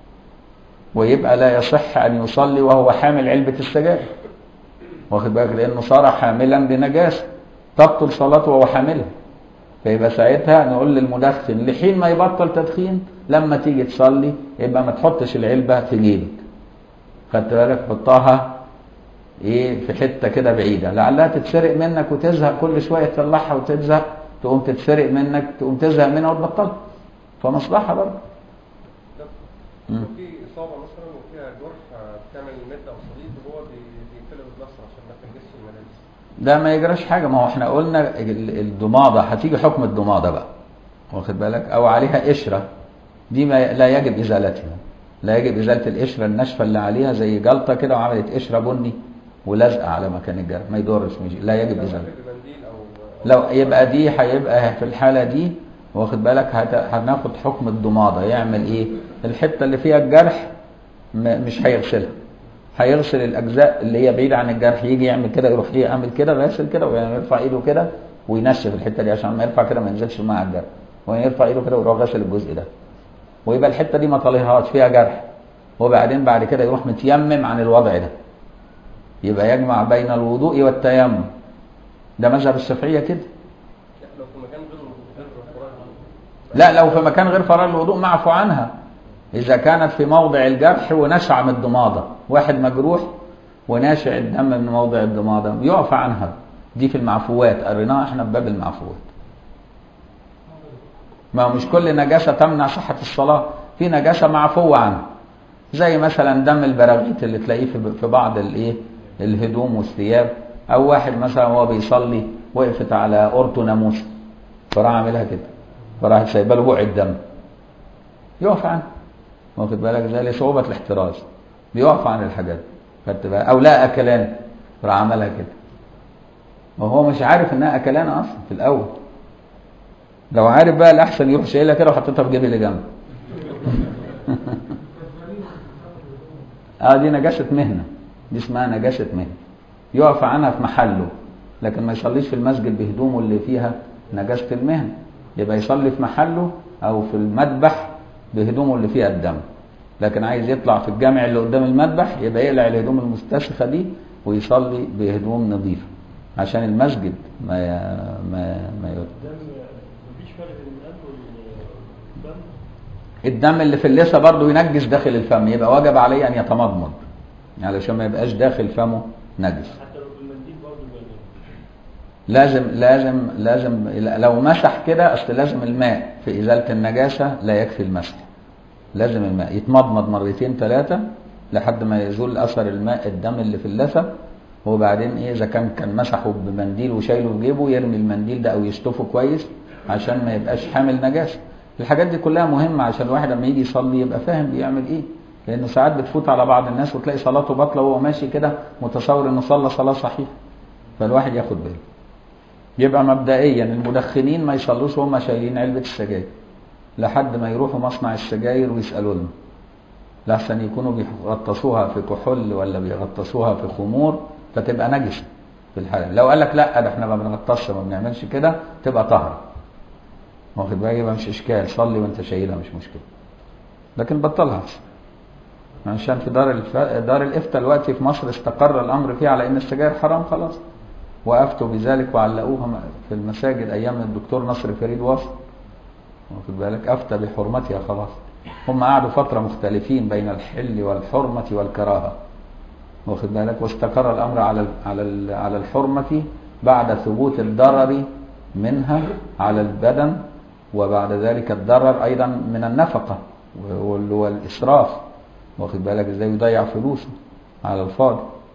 ويبقى لا يصح ان يصلي وهو حامل علبه السجائر واخد بالك لانه صار حاملا بنجاسه تبطل صلاته وهو حاملها فيبقى ساعتها نقول للمدخن لحين ما يبطل تدخين لما تيجي تصلي يبقى ما تحطش العلبه في جيبك خدت بالك حطها ايه في حته كده بعيده لعلها تتسرق منك وتزهق كل شويه تطلعها وتزهق تقوم تتسرق منك تقوم تزهق منها وتبطلها فمصلحه برضه لو في اصابه مثلا وفيها جرح بتعمل مد او صليب وهو بي- بيقلب البصر عشان ما تنجسش الملابس ده ما يجراش حاجه ما هو احنا قلنا ال- الضماده هتيجي حكم الضماده بقى واخد بالك او عليها قشره دي ما لا يجب ازالتها لا يجب ازاله القشره الناشفه اللي عليها زي جلطه كده وعملت قشره بني ولازقه على مكان الجرح ما يضرش مش لا يجب ازالتها بمنديل او لو يبقى دي هيبقى في الحالة دي واخد بالك هت- هناخد حكم الضمادة يعمل ايه الحتة اللي فيها الجرح م- مش هيغسلها هيغسل الاجزاء اللي هي بعيدة عن الجرح يجي يعمل كده يروح ايه يعمل كده غاسل كده ويرفع ايده كده وينشف الحتة دي عشان ما يرفع كده ما ينزلش مع الجرح ويرفع ايده كده ويروح غاسل الجزء ده ويبقى الحتة دي ما طالهاش فيها جرح وبعدين بعد كده يروح متيمم عن الوضع ده يبقى يجمع بين الوضوء والتيمم ده مذهب الشافعية كده لو في مكان غير غير القرآن لا لو في مكان غير فراغ الوضوء معفو عنها إذا كانت في موضع الجرح ونشع من الضمادة واحد مجروح وناشع الدم من موضع الضمادة يعفى عنها دي في المعفوات قريناها احنا في باب المعفوات ما هو مش كل نجاسة تمنع صحة الصلاة في نجاسة معفوة عنها زي مثلا دم البراغيث اللي تلاقيه في في بعض الايه الهدوم والثياب او واحد مثلا وهو بيصلي وقفت على قرطه ناموسه فراح عاملها كده فراح سايبه له بقع الدم يقف عنه واخد بالك زي لصعوبة الاحتراز بيقف عن الحاجات خدت بالك او لا اكلان راح عملها كده وهو مش عارف انها اكلان اصلا في الاول لو عارف بقى الاحسن يروح شايلها كده وحطيتها في جيب اللي جنبه اه دي نجاسة مهنة دي اسمها نجاسة مهنة يقف عنها في محله لكن ما يصليش في المسجد بهدومه اللي فيها نجاسة المهنة يبقى يصلي في محله او في المذبح بهدومه اللي فيها الدم لكن عايز يطلع في الجامع اللي قدام المذبح يبقى يقلع الهدوم المستسخة دي ويصلي بهدوم نظيفة عشان المسجد ما ما ما يد. الدم مفيش فرق بين القلب والدم الدم اللي في اللثه برضه ينجس داخل الفم يبقى وجب عليه ان يتمضمض علشان ما يبقاش داخل فمه نجس حتى لو بالمنديل برضه بيبقى لازم لازم لازم لو مسح كده اصل لازم الماء في ازاله النجاسه لا يكفي المسح لازم الماء يتمضمض مرتين ثلاثه لحد ما يزول اثر الماء الدم اللي في اللثه وبعدين ايه اذا كان كان مسحه بمنديل وشايله في جيبه يرمي المنديل ده او يشطفه كويس عشان ما يبقاش حامل نجاسه الحاجات دي كلها مهمه عشان الواحد لما يجي يصلي يبقى فاهم بيعمل ايه لانه ساعات بتفوت على بعض الناس وتلاقي صلاته باطله وهو ماشي كده متصور انه صلى صلاه صحيحه فالواحد ياخد باله يبقى مبدئيا المدخنين ما يصلوش وهم شايلين علبة السجاير لحد ما يروحوا مصنع السجاير ويسألوا لنا لحسن يكونوا بيغطسوها في كحول ولا بيغطسوها في خمور فتبقى نجسة في الحالة لو قال لك لا ده احنا ما بنغطسش ما بنعملش كده تبقى طهرة واخد بالك يبقى مش اشكال صلي وانت شايلها مش مشكلة لكن بطلها أحسن. عشان في دار الف... دار الافتاء دلوقتي في مصر استقر الامر فيها على ان السجاير حرام خلاص وافتوا بذلك وعلقوها في المساجد ايام الدكتور نصر فريد واصل واخد بالك افتى بحرمتها خلاص هم قعدوا فتره مختلفين بين الحل والحرمه والكراهه واخد بالك واستقر الامر على ال على ال على الحرمه بعد ثبوت الضرر منها على البدن وبعد ذلك الضرر ايضا من النفقه وال- والاسراف واخد بالك ازاي يضيع فلوسه على الفاضي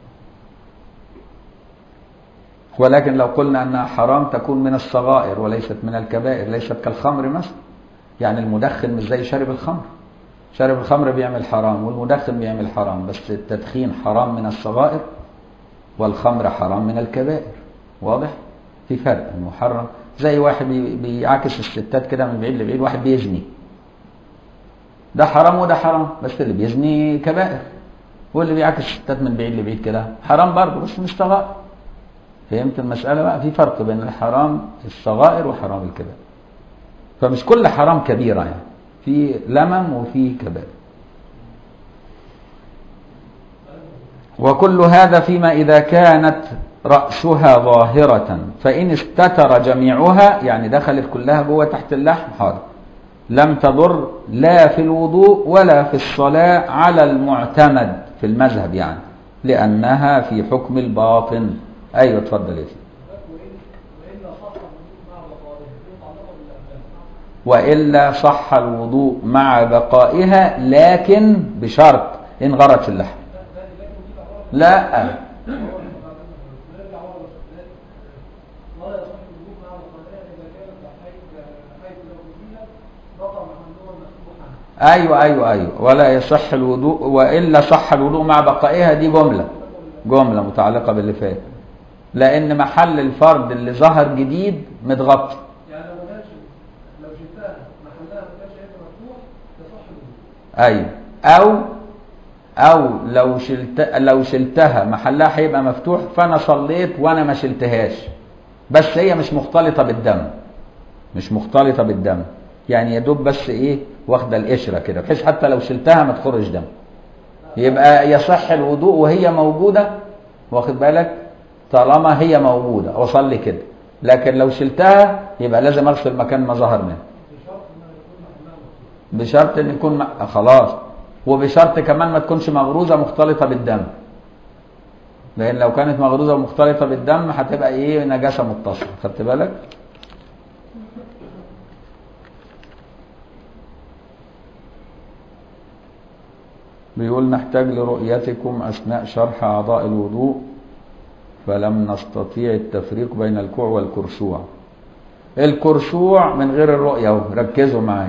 ولكن لو قلنا انها حرام تكون من الصغائر وليست من الكبائر ليست كالخمر مثلا يعني المدخن مش زي شارب الخمر شارب الخمر بيعمل حرام والمدخن بيعمل حرام بس التدخين حرام من الصغائر والخمر حرام من الكبائر واضح في فرق المحرم زي واحد بي- بيعاكس الستات كده من بعيد لبعيد واحد بيزني ده حرام وده حرام بس اللي بيزني كبائر واللي بيعاكس الستات من بعيد لبعيد كده حرام برضه بس مش صغائر فهمت المسألة بقى في فرق بين الحرام الصغائر وحرام الكبائر فمش كل حرام كبيرة يعني في لمم وفي كبائر وكل هذا فيما إذا كانت رأسها ظاهرة فإن استتر جميعها يعني دخلت كلها جوه تحت اللحم حاضر لم تضر لا في الوضوء ولا في الصلاة على المعتمد في المذهب يعني لأنها في حكم الباطن أيوة اتفضل يا سيدي وإلا صح الوضوء مع بقائها لكن بشرط إن غرت اللحم لا ايوه ايوه ايوه ولا يصح الوضوء والا صح الوضوء مع بقائها دي جمله جمله متعلقه باللي فات لان محل الفرد اللي ظهر جديد متغطي يعني لو ما كانش لو شلتها محلها ما كانش هيبقى مفتوح يصح الوضوء ايوه او او لو شلت لو شلتها محلها هيبقى مفتوح فانا صليت وانا ما شلتهاش بس هي مش مختلطه بالدم مش مختلطه بالدم يعني يا دوب بس ايه واخده القشره كده بحيث حتى لو شلتها ما تخرج دم يبقى يصح الوضوء وهي موجوده واخد بالك طالما هي موجوده اصلي كده لكن لو شلتها يبقى لازم اغسل مكان ما ظهر منه بشرط انها يكون محلها مفتوح بشرط ان يكون م- خلاص وبشرط كمان ما تكونش مغروزه مختلطه بالدم لان لو كانت مغروزه ومختلطه بالدم هتبقى ايه نجاسه متصله خدت بالك بيقول نحتاج لرؤيتكم اثناء شرح اعضاء الوضوء فلم نستطيع التفريق بين الكوع والكرسوع الكرسوع من غير الرؤيه اهو ركزوا معايا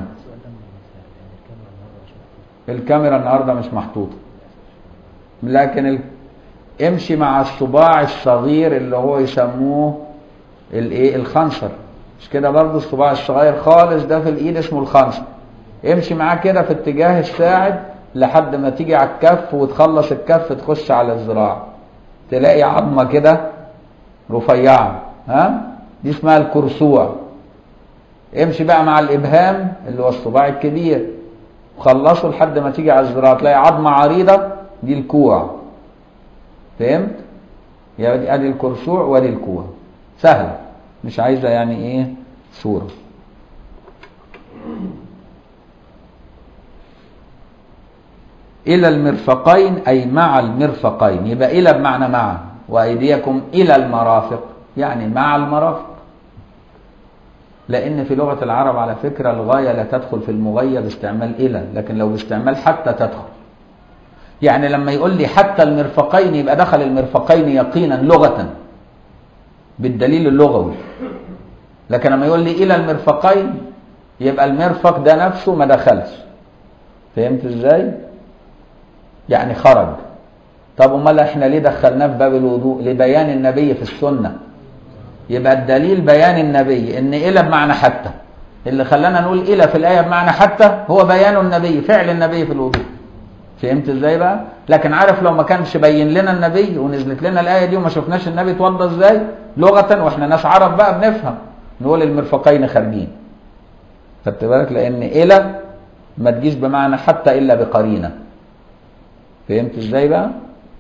الكاميرا النهارده مش محطوطه لكن ال... امشي مع الصباع الصغير اللي هو يسموه الايه الخنصر مش كده برضه الصباع الصغير خالص ده في الايد اسمه الخنصر امشي معاه كده في اتجاه الساعد لحد ما تيجي على الكف وتخلص الكف تخش على الذراع تلاقي عظمه كده رفيعه ها دي اسمها الكرسوع امشي بقى مع الابهام اللي هو الصباع الكبير وخلصه لحد ما تيجي على الذراع تلاقي عظمه عريضه دي الكوع فهمت يبقى دي ادي الكرسوع وادي الكوع سهله مش عايزه يعني ايه صوره الى المرفقين اي مع المرفقين يبقى الى بمعنى مع وايديكم الى المرافق يعني مع المرافق لان في لغه العرب على فكره الغايه لا تدخل في المغير باستعمال الى لكن لو باستعمال حتى تدخل يعني لما يقول لي حتى المرفقين يبقى دخل المرفقين يقينا لغه بالدليل اللغوي لكن لما يقول لي الى المرفقين يبقى المرفق ده نفسه ما دخلش فهمت ازاي يعني خرج طب امال احنا ليه دخلناه في باب الوضوء لبيان النبي في السنه يبقى الدليل بيان النبي ان الى بمعنى حتى اللي خلانا نقول الى في الايه بمعنى حتى هو بيان النبي فعل النبي في الوضوء فهمت ازاي بقى لكن عارف لو ما كانش بين لنا النبي ونزلت لنا الايه دي وما شفناش النبي اتوضى ازاي لغه واحنا ناس عرب بقى بنفهم نقول المرفقين خارجين خدت بالك لان الى ما تجيش بمعنى حتى الا بقرينه فهمت ازاي بقى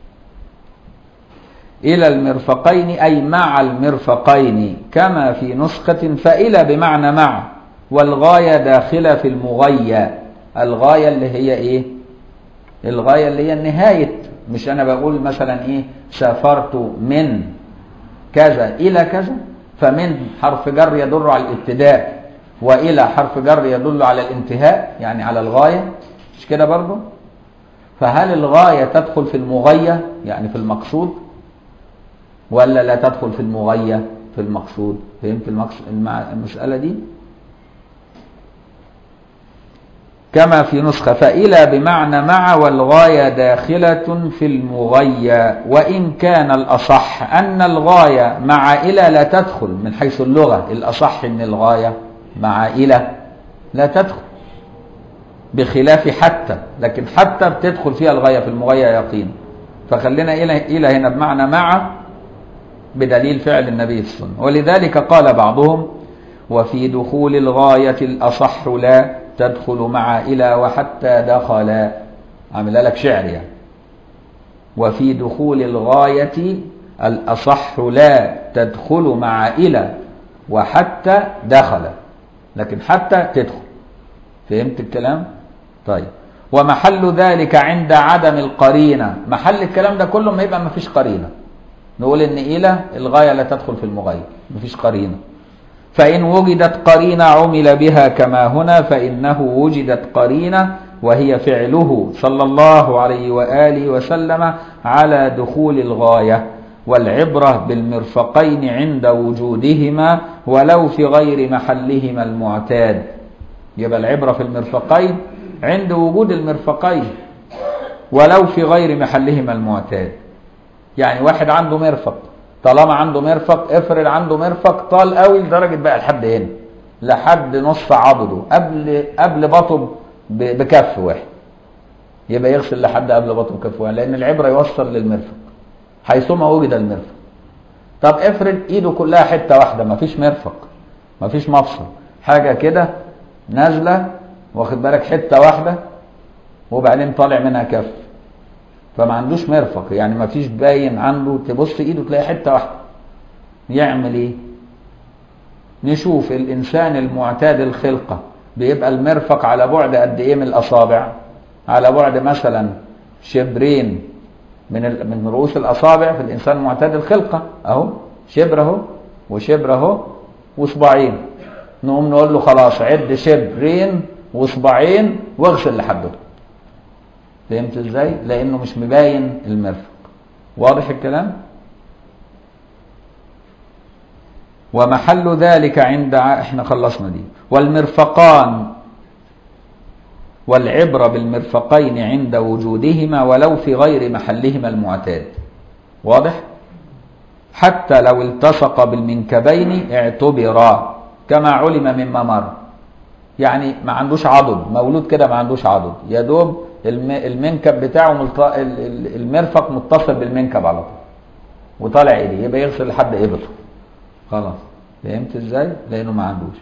الى المرفقين اي مع المرفقين كما في نسخه فالى بمعنى مع والغايه داخله في المغية الغايه اللي هي ايه الغايه اللي هي النهايه مش انا بقول مثلا ايه سافرت من كذا الى كذا فمن حرف جر يدل على الابتداء والى حرف جر يدل على الانتهاء يعني على الغايه مش كده برضه فهل الغايه تدخل في المغيه يعني في المقصود ولا لا تدخل في المغيه في المقصود فهمت المقصود المع... المساله دي كما في نسخة فإلى بمعنى مع والغاية داخلة في المغية وإن كان الأصح أن الغاية مع إلى لا تدخل من حيث اللغة الأصح أن الغاية مع إلى لا تدخل بخلاف حتى لكن حتى بتدخل فيها الغاية في المغية يقين فخلينا إلى إلى هنا بمعنى مع بدليل فعل النبي في السنة ولذلك قال بعضهم وفي دخول الغاية الأصح لا تدخل مع إلى وحتى دخل عامل لك شعر يعني وفي دخول الغاية الأصح لا تدخل مع إلى وحتى دخل لكن حتى تدخل فهمت الكلام طيب ومحل ذلك عند عدم القرينة محل الكلام ده كله ما يبقى ما فيش قرينة نقول ان إلى الغاية لا تدخل في المغاية ما فيش قرينة فإن وجدت قرينة عمل بها كما هنا فإنه وجدت قرينة وهي فعله صلى الله عليه وآله وسلم على دخول الغاية والعبرة بالمرفقين عند وجودهما ولو في غير محلهما المعتاد يبقى العبرة في المرفقين عند وجود المرفقين ولو في غير محلهما المعتاد يعني واحد عنده مرفق طالما عنده مرفق افرض عنده مرفق طال قوي لدرجه بقى لحد هنا لحد نص عضده قبل قبل بطن ب- بكف واحد يبقى يغسل لحد قبل بطن بكف واحد لان العبره يوصل للمرفق حيثما وجد المرفق طب افرض ايده كلها حته واحده مفيش مرفق مفيش مفصل حاجه كده نازله واخد بالك حته واحده وبعدين طالع منها كف فما عندوش مرفق يعني ما فيش باين عنده تبص ايده تلاقي حته واحده يعمل ايه نشوف الانسان المعتاد الخلقه بيبقى المرفق على بعد قد ايه من الاصابع على بعد مثلا شبرين من ال- من رؤوس الاصابع في الانسان معتاد الخلقه اهو شبر اهو وشبر اهو وصباعين نقوم نقول له خلاص عد شبرين وصباعين واغسل لحده فهمت ازاي؟ لانه مش مباين المرفق. واضح الكلام؟ ومحل ذلك عند ع- احنا خلصنا دي والمرفقان والعبرة بالمرفقين عند وجودهما ولو في غير محلهما المعتاد واضح حتى لو التصق بالمنكبين اعتبرا كما علم مما مر يعني ما عندوش عضد مولود كده ما عندوش عضد يا دوب الم- المنكب بتاعه ملت... ال- ال- المرفق متصل بالمنكب على طول وطالع ايديه يبقى يغسل لحد ابطه خلاص فهمت ازاي لانه ما عندوش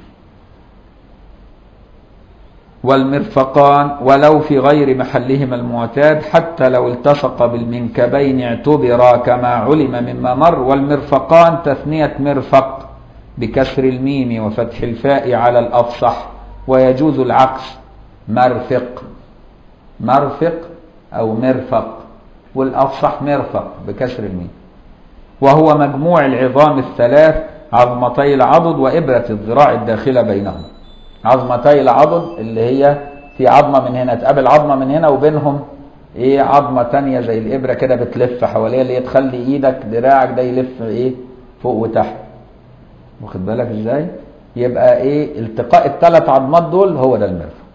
والمرفقان ولو في غير محلهما المعتاد حتى لو التصق بالمنكبين اعتبرا كما علم مما مر والمرفقان تثنية مرفق بكسر الميم وفتح الفاء على الأفصح ويجوز العكس مرفق مرفق أو مرفق والأفصح مرفق بكسر الميم وهو مجموع العظام الثلاث عظمتي العضد وإبرة الذراع الداخلة بينهم عظمتي العضد اللي هي في عظمة من هنا تقابل عظمة من هنا وبينهم ايه عظمة تانية زي الإبرة كده بتلف حواليها اللي هي تخلي ايدك دراعك ده يلف ايه فوق وتحت واخد بالك ازاي يبقى ايه التقاء الثلاث عظمات دول هو ده المرفق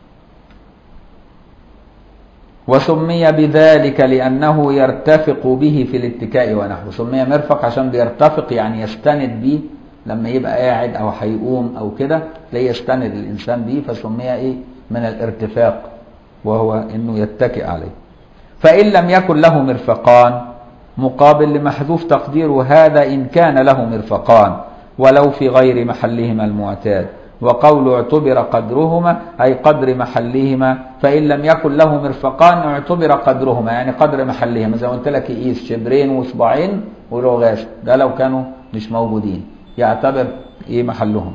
وسمي بذلك لأنه يرتفق به في الاتكاء ونحوه سمي مرفق عشان بيرتفق يعني يستند به لما يبقى قاعد أو هيقوم أو كده تلاقيه يستند الإنسان به فسمي إيه من الارتفاق وهو إنه يتكئ عليه فإن لم يكن له مرفقان مقابل لمحذوف تقديره هذا إن كان له مرفقان ولو في غير محلهما المعتاد وقول اعتبر قدرهما أي قدر محلهما فإن لم يكن له مرفقان اعتبر قدرهما يعني قدر محلهما زي ما قلت لك يقيس شبرين وصباعين ورغاس ده لو كانوا مش موجودين يعتبر ايه محلهم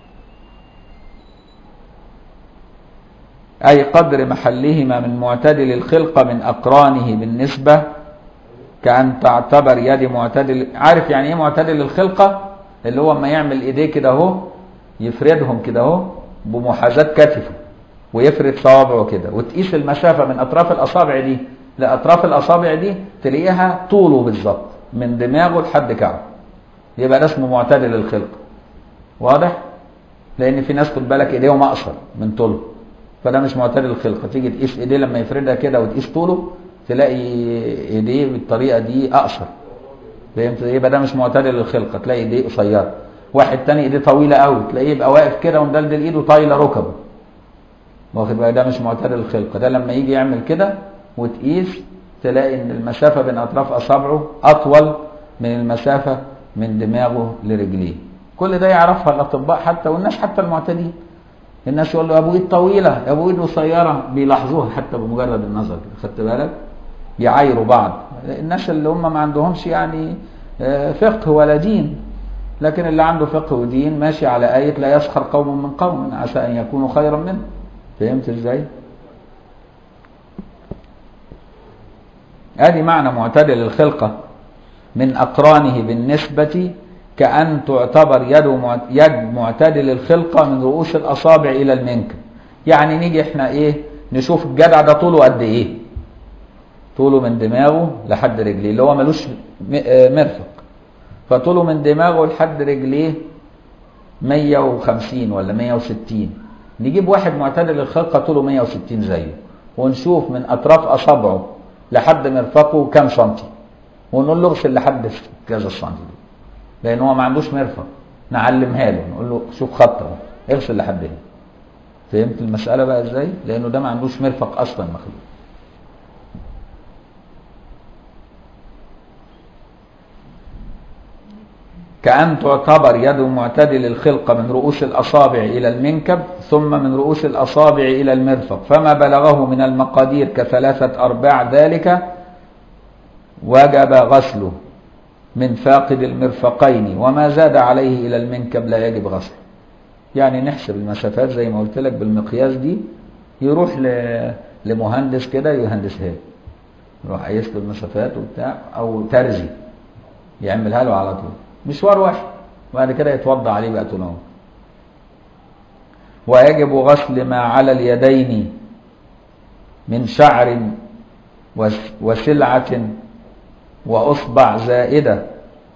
أي قدر محلهما من معتدل الخلقة من أقرانه بالنسبة كأن تعتبر يد معتدل عارف يعني ايه معتدل الخلقة اللي هو اما يعمل ايديه كده اهو يفردهم كده اهو بمحاذاة كتفه ويفرد صوابعه كده وتقيس المسافة من أطراف الأصابع دي لأطراف الأصابع دي تلاقيها طوله بالظبط من دماغه لحد كعبه يبقى ده اسمه معتدل الخلقة واضح؟ لأن في ناس خد بالك إيديهم أقصر من طوله فده مش معتدل الخلقة تيجي تقيس إيديه لما يفردها كده وتقيس طوله تلاقي إيديه بالطريقة دي أقصر فهمت يبقى ده مش معتدل الخلقة تلاقي إيديه قصيرة واحد تاني ايديه طويله قوي تلاقيه يبقى واقف كده ومدلدل ايده طايله ركبه واخد بالك ده مش معتدل الخلقه ده لما يجي يعمل كده وتقيس تلاقي ان المسافه بين اطراف اصابعه اطول من المسافه من دماغه لرجليه كل ده يعرفها الاطباء حتى والناس حتى المعتادين الناس يقول له يا ابو ايد طويله يا ابو ايد قصيره بيلاحظوها حتى بمجرد النظر كده خدت بالك يعايروا بعض الناس اللي هم ما عندهمش يعني فقه ولا دين لكن اللي عنده فقه ودين ماشي على آية لا يسخر قوم من قوم عسى أن يكونوا خيرا منه فهمت ازاي؟ ادي معنى معتدل الخلقة من أقرانه بالنسبة كأن تعتبر يد يد معتدل الخلقة من رؤوس الأصابع إلى المنكب يعني نيجي احنا ايه نشوف الجدع ده طوله قد ايه طوله من دماغه لحد رجليه اللي هو ملوش مرفق فطوله من دماغه لحد رجليه 150 ولا 160 نجيب واحد معتدل الخلقه طوله 160 زيه ونشوف من اطراف اصابعه لحد مرفقه كام سنتي ونقول له اغسل لحد كذا سنتي لان هو ما عندوش مرفق نعلمها له نقول له شوف خط اهو اغسل لحد هنا فهمت المساله بقى ازاي لانه ده ما عندوش مرفق اصلا مخلوق كأن تعتبر يد معتدل الخلقة من رؤوس الأصابع إلى المنكب ثم من رؤوس الأصابع إلى المرفق فما بلغه من المقادير كثلاثة أرباع ذلك وجب غسله من فاقد المرفقين وما زاد عليه إلى المنكب لا يجب غسله يعني نحسب المسافات زي ما قلت لك بالمقياس دي يروح ل... لمهندس كده يهندسها له يروح قايس له المسافات وبتاع او ترزي يعملها له على طول مشوار واحد وبعد كده يتوضا عليه بقى طول عمره ويجب غسل ما على اليدين من شعر وس- وسلعة وأصبع زائدة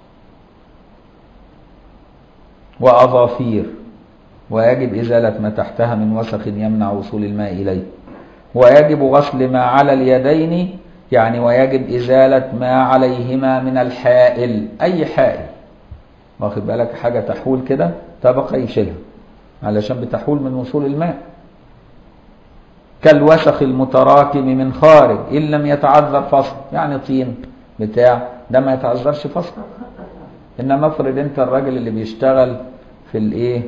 وأظافير ويجب إزالة ما تحتها من وسخ يمنع وصول الماء إليه ويجب غسل ما على اليدين يعني ويجب إزالة ما عليهما من الحائل أي حائل واخد بالك حاجة تحول كده طبقة يشيلها علشان بتحول من وصول الماء كالوسخ المتراكم من خارج إن لم يتعذر فصل يعني طين بتاع ده ما يتعذرش فصل إنما افرض أنت الراجل اللي بيشتغل في الإيه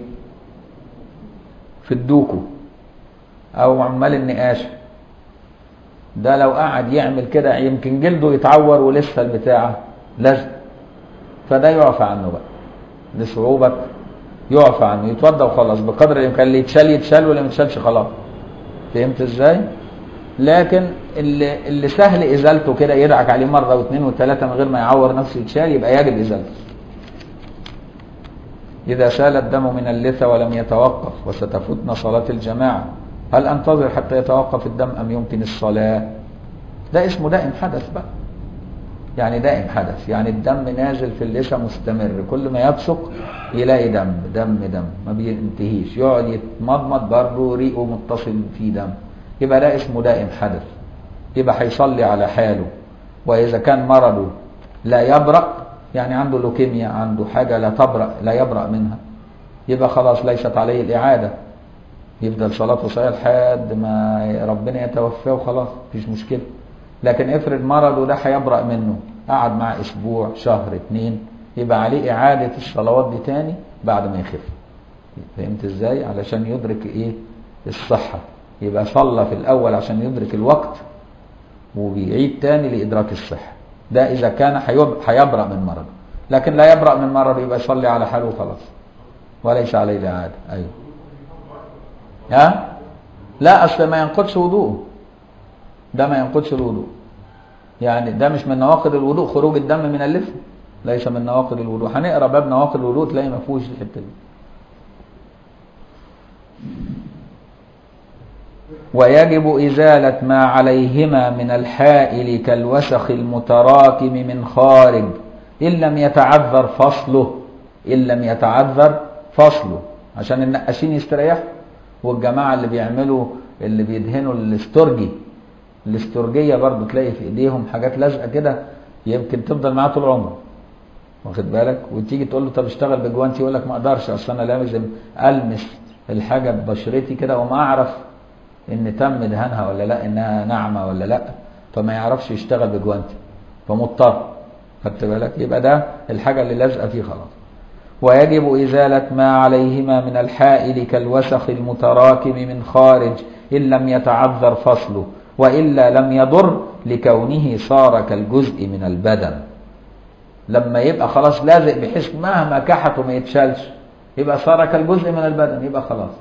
في الدوكو أو عمال النقاشة ده لو قعد يعمل كده يمكن جلده يتعور ولسه البتاعة لازم فده يعفى عنه بقى لصعوبة يعفى عنه يتوضى وخلاص بقدر الامكان اللي يتشال يتشال واللي ما يتشالش خلاص فهمت ازاي؟ لكن اللي اللي سهل ازالته كده يدعك عليه مره واثنين وثلاثه من غير ما يعور نفسه يتشال يبقى يجب ازالته. اذا سال الدم من اللثه ولم يتوقف وستفوتنا صلاه الجماعه هل انتظر حتى يتوقف الدم ام يمكن الصلاه؟ ده اسمه دائم حدث بقى. يعني دائم حدث يعني الدم نازل في اللثه مستمر كل ما يبصق يلاقي دم دم دم ما بينتهيش يقعد يتمضمض برضه ريقه متصل فيه دم يبقى ده اسمه دائم حدث يبقى هيصلي على حاله واذا كان مرضه لا يبرأ يعني عنده لوكيميا عنده حاجه لا تبرأ لا يبرأ منها يبقى خلاص ليست عليه الاعاده يفضل صلاته صحيحه لحد ما ربنا يتوفاه وخلاص مفيش مشكله لكن افرض مرضه ده هيبرأ منه قعد معاه اسبوع شهر اتنين يبقى عليه اعادة الصلوات دي تاني بعد ما يخف فهمت ازاي علشان يدرك ايه الصحة يبقى صلى في الاول عشان يدرك الوقت وبيعيد تاني لادراك الصحة ده اذا كان هيب- هيبرأ من مرض لكن لا يبرأ من مرض يبقى يصلي على حاله وخلاص وليس عليه الاعادة ايوه ها لا اصل ما ينقضش وضوءه ده ما ينقضش الوضوء يعني ده مش من نواقض الوضوء خروج الدم من اللثة ليس من نواقض الوضوء هنقرا باب نواقض الوضوء تلاقي ما فيهوش الحته دي ويجب إزالة ما عليهما من الحائل كالوسخ المتراكم من خارج إن لم يتعذر فصله إن لم يتعذر فصله عشان النقاشين يستريحوا والجماعة اللي بيعملوا اللي بيدهنوا الاسترجي الاسترجية برضو تلاقي في ايديهم حاجات لازقة كده يمكن تفضل معاه طول عمره واخد بالك وتيجي تقول له طب اشتغل بجوانتي يقول لك ما اقدرش اصل انا لازم المس الحاجه ببشرتي كده وما اعرف ان تم دهانها ولا لا انها ناعمه ولا لا فما يعرفش يشتغل بجوانتي فمضطر خدت بالك يبقى ده الحاجه اللي لازقه فيه خلاص ويجب إزالة ما عليهما من الحائل كالوسخ المتراكم من خارج إن لم يتعذر فصله وإلا لم يضر لكونه صار كالجزء من البدن لما يبقى خلاص لازق بحيث مهما كحت وما يتشالش يبقى صار كالجزء من البدن يبقى خلاص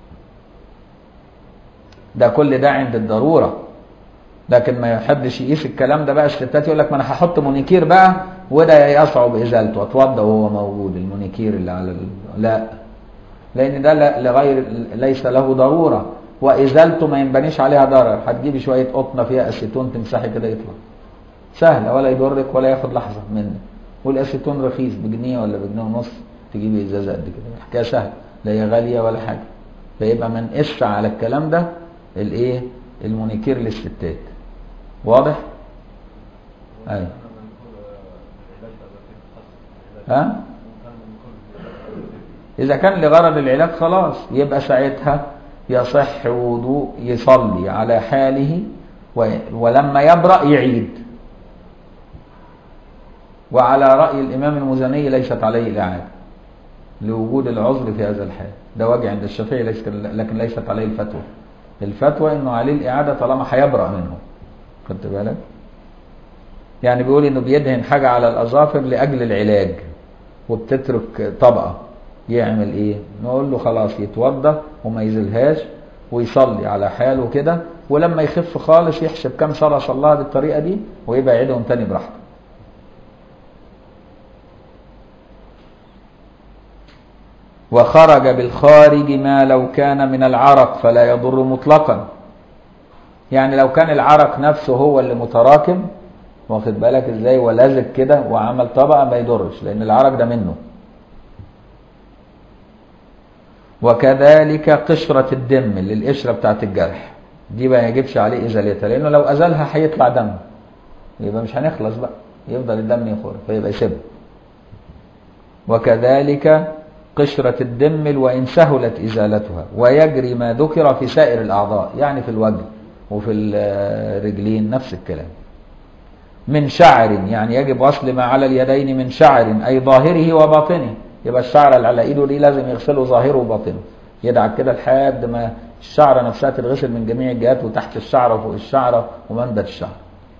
ده كل ده عند الضرورة لكن ما يحبش يقيس الكلام ده بقى الستات يقول لك ما انا هحط مونيكير بقى وده يصعب ازالته اتوضى وهو موجود المونيكير اللي على ال... لا لان ده ل- لغير ليس له ضروره وازالته ما ينبنيش عليها ضرر هتجيبي شويه قطنه فيها اسيتون تمسحي كده يطلع سهله ولا يضرك ولا ياخد لحظه منك والاسيتون رخيص بجنيه ولا بجنيه ونص تجيبي ازازه قد كده الحكايه سهله لا هي غاليه ولا حاجه فيبقى ما نقص على الكلام ده الايه المونيكير للستات واضح ايوه ها اذا كان لغرض العلاج خلاص يبقى ساعتها يصح وضوء يصلي على حاله و- ولما يبرأ يعيد وعلى رأي الإمام المزني ليست عليه الإعادة لوجود العذر في هذا الحال ده وجه عند الشافعي ليس لكن ليست عليه الفتوى الفتوى انه عليه الإعادة طالما هيبرأ منه خدت بالك يعني بيقول انه بيدهن حاجة على الأظافر لأجل العلاج وبتترك طبقة يعمل ايه نقول له خلاص يتوضى وما يزلهاش ويصلي على حاله كده ولما يخف خالص يحسب كم صلاة صلاها بالطريقة دي ويبقى يعيدهم تاني براحته وخرج بالخارج ما لو كان من العرق فلا يضر مطلقا يعني لو كان العرق نفسه هو اللي متراكم واخد بالك ازاي ولازق كده وعمل طبقه ما يضرش لان العرق ده منه وكذلك قشرة الدم للقشرة بتاعت الجرح دي ما يجبش عليه ازالتها لانه لو ازالها هيطلع دم يبقى مش هنخلص بقى يفضل الدم يخرج فيبقى يسيبها وكذلك قشرة الدم وإن سهلت إزالتها ويجري ما ذكر في سائر الأعضاء يعني في الوجه وفي الرجلين نفس الكلام من شعر يعني يجب غسل ما على اليدين من شعر أي ظاهره وباطنه يبقى الشعر اللي على ايده دي لازم يغسله ظاهره وباطنه يدعك كده لحد ما الشعره نفسها تتغسل من جميع الجهات وتحت الشعره وفوق الشعره ومنبت الشعر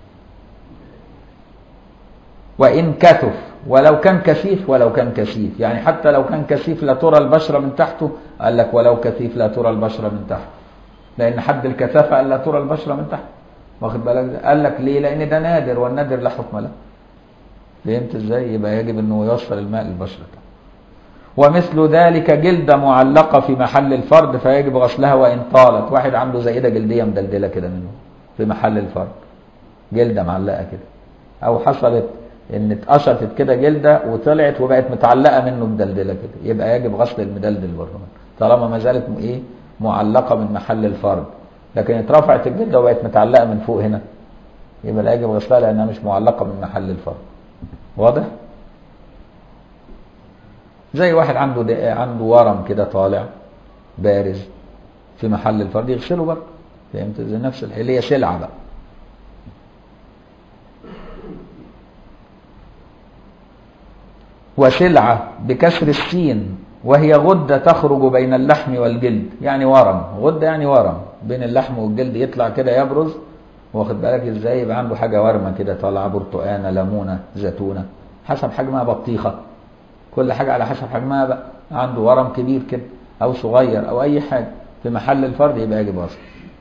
وإن كثف ولو كان كثيف ولو كان كثيف يعني حتى لو كان كثيف لا ترى البشرة من تحته قال لك ولو كثيف لا ترى البشرة من تحته لأن حد الكثافة قال لا ترى البشرة من تحت واخد بالك قال لك ليه لأن ده نادر والنادر لا حكم له فهمت ازاي يبقى يجب انه يوصل الماء للبشرة ومثل ذلك جلدة معلقة في محل الفرد فيجب غسلها وإن طالت واحد عنده زائدة جلدية مدلدلة كده منه في محل الفرد جلدة معلقة كده أو حصلت ان اتقشطت كده جلده وطلعت وبقت متعلقه منه مدلدله كده يبقى يجب غسل المدلدل برضه طالما ما زالت م- ايه معلقه من محل الفرد لكن اترفعت الجلده وبقت متعلقه من فوق هنا يبقى لا يجب غسلها لانها مش معلقه من محل الفرد واضح زي واحد عنده د- عنده ورم كده طالع بارز في محل الفرد يغسله برضه فهمت زي نفس الح- اللي هي سلعه بقى وسلعة بكسر السين وهي غدة تخرج بين اللحم والجلد يعني ورم غدة يعني ورم بين اللحم والجلد يطلع كده يبرز واخد بالك ازاي يبقى عنده حاجة ورمة كده طالعة برتقانة ليمونة زيتونة حسب حجمها بطيخة كل حاجة على حسب حجمها بقى عنده ورم كبير كده أو صغير أو أي حاجة في محل الفرد يبقى يجب غسل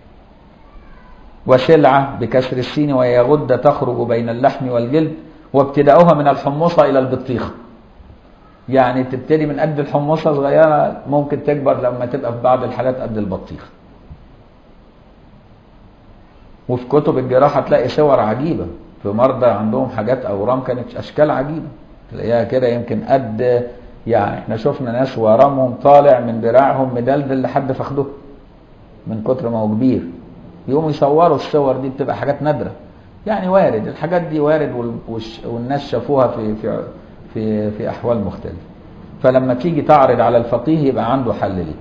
وسلعة بكسر السين وهي غدة تخرج بين اللحم والجلد وابتداؤها من الحمصة إلى البطيخة يعني تبتدي من قد الحمصة صغيرة ممكن تكبر لما تبقى في بعض الحالات قد البطيخ وفي كتب الجراحة تلاقي صور عجيبة في مرضى عندهم حاجات أورام كانت أشكال عجيبة تلاقيها كده يمكن قد يعني احنا شفنا ناس ورمهم طالع من دراعهم مدلدل لحد فخدهم من كتر ما هو كبير يقوموا يصوروا الصور دي بتبقى حاجات نادرة يعني وارد الحاجات دي وارد وال- والش- والناس شافوها في في في في احوال مختلفه فلما تيجي تعرض على الفقيه يبقى عنده حل ليه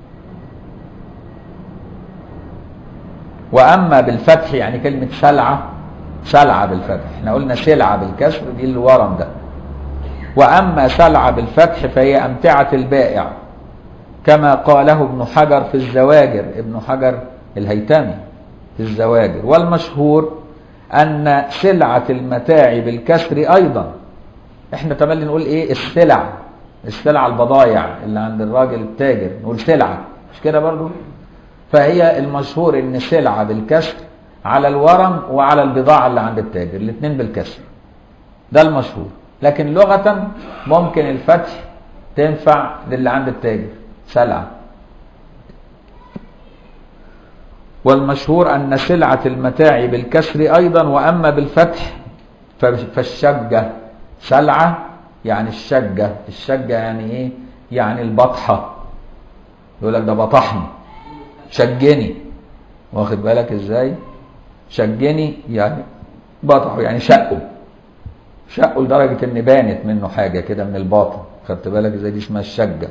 واما بالفتح يعني كلمه سلعه سلعه بالفتح احنا قلنا سلعه بالكسر دي الورم ده واما سلعه بالفتح فهي امتعه البائع كما قاله ابن حجر في الزواجر ابن حجر الهيتمي في الزواجر والمشهور ان سلعه المتاع بالكسر ايضا احنا تملي نقول ايه السلع السلع البضايع اللي عند الراجل التاجر نقول سلعة مش كده برضو فهي المشهور ان سلعة بالكسر على الورم وعلى البضاعة اللي عند التاجر الاثنين بالكسر ده المشهور لكن لغة ممكن الفتح تنفع للي عند التاجر سلعة والمشهور أن سلعة المتاع بالكسر أيضا وأما بالفتح فالشجة سلعة يعني الشجة الشجة يعني إيه يعني البطحة يقول لك ده بطحني شجني واخد بالك ازاي شجني يعني بطحه يعني شقه شقه لدرجة ان بانت منه حاجة كده من الباطن خدت بالك ازاي دي اسمها الشجة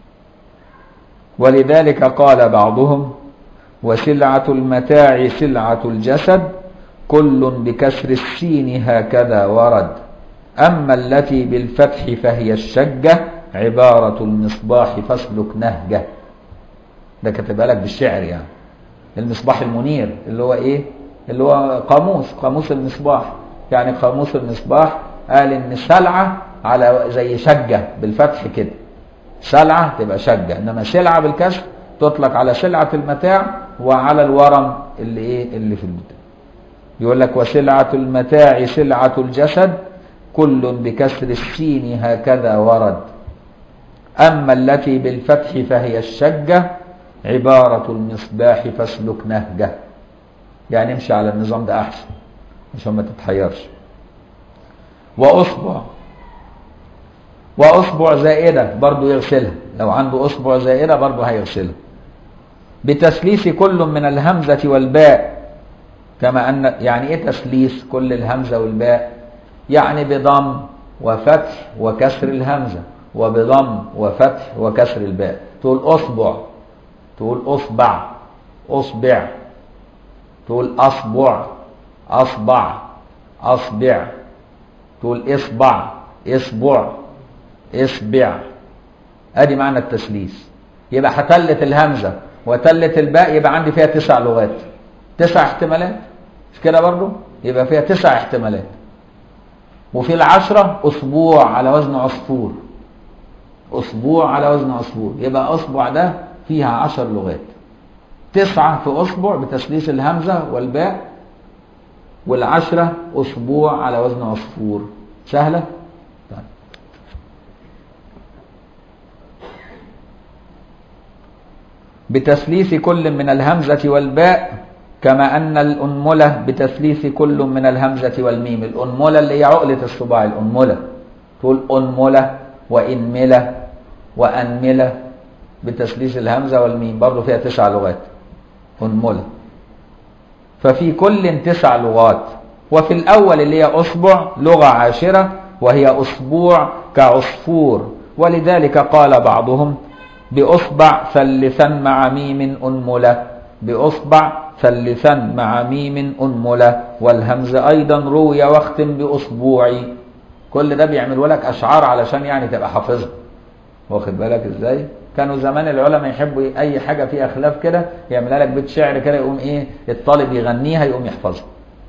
ولذلك قال بعضهم وسلعة المتاع سلعة الجسد كل بكسر السين هكذا ورد أما التي بالفتح فهي الشجة عبارة المصباح فاسلك نهجه ده كاتبها لك بالشعر يعني المصباح المنير اللي هو ايه اللي هو قاموس قاموس المصباح يعني قاموس المصباح قال ان سلعة على زي شجة بالفتح كده سلعة تبقى شجة انما سلعة بالكسر تطلق على سلعة المتاع وعلى الورم اللي ايه اللي في البتاع يقول لك وسلعة المتاع سلعة الجسد كل بكسر السين هكذا ورد أما التي بالفتح فهي الشجة عبارة المصباح فاسلك نهجه يعني امشي على النظام ده أحسن عشان ما تتحيرش وأصبع وأصبع زائدة برضو يغسلها لو عنده أصبع زائدة برضو هيغسلها بتسليس كل من الهمزة والباء كما أن يعني إيه تسليس كل الهمزة والباء يعني بضم وفتح وكسر الهمزة وبضم وفتح وكسر الباء تقول أصبع تقول أصبع أصبع تقول أصبع أصبع أصبع تقول إصبع إصبع إصبع أدي معنى التسليس يبقى هتلت الهمزة وتلت الباء يبقى عندي فيها تسع لغات تسع احتمالات مش كده برضو يبقى فيها تسع احتمالات وفي العشرة أسبوع على وزن عصفور أسبوع على وزن عصفور يبقى أسبوع ده فيها عشر لغات تسعة في أسبوع بتسليس الهمزة والباء والعشرة أسبوع على وزن عصفور سهلة؟ طيب. بتسليس كل من الهمزة والباء كما أن الأنملة بتسليس كل من الهمزة والميم الأنملة اللي هي عقلة الصباع الأنملة تقول أنملة وإنملة وأنملة بتسليس الهمزة والميم برضه فيها تسع لغات أنملة ففي كل تسع لغات وفي الأول اللي هي أصبع لغة عاشرة وهي أسبوع كعصفور ولذلك قال بعضهم بأصبع ثلثا مع ميم أنملة بأصبع ثلثا مع ميم أنملة والهمز أيضا روي واختم بأسبوعي كل ده بيعملوا لك أشعار علشان يعني تبقى حافظها واخد بالك ازاي كانوا زمان العلماء يحبوا اي حاجه فيها خلاف كده يعملها لك بيت شعر كده يقوم ايه الطالب يغنيها يقوم يحفظها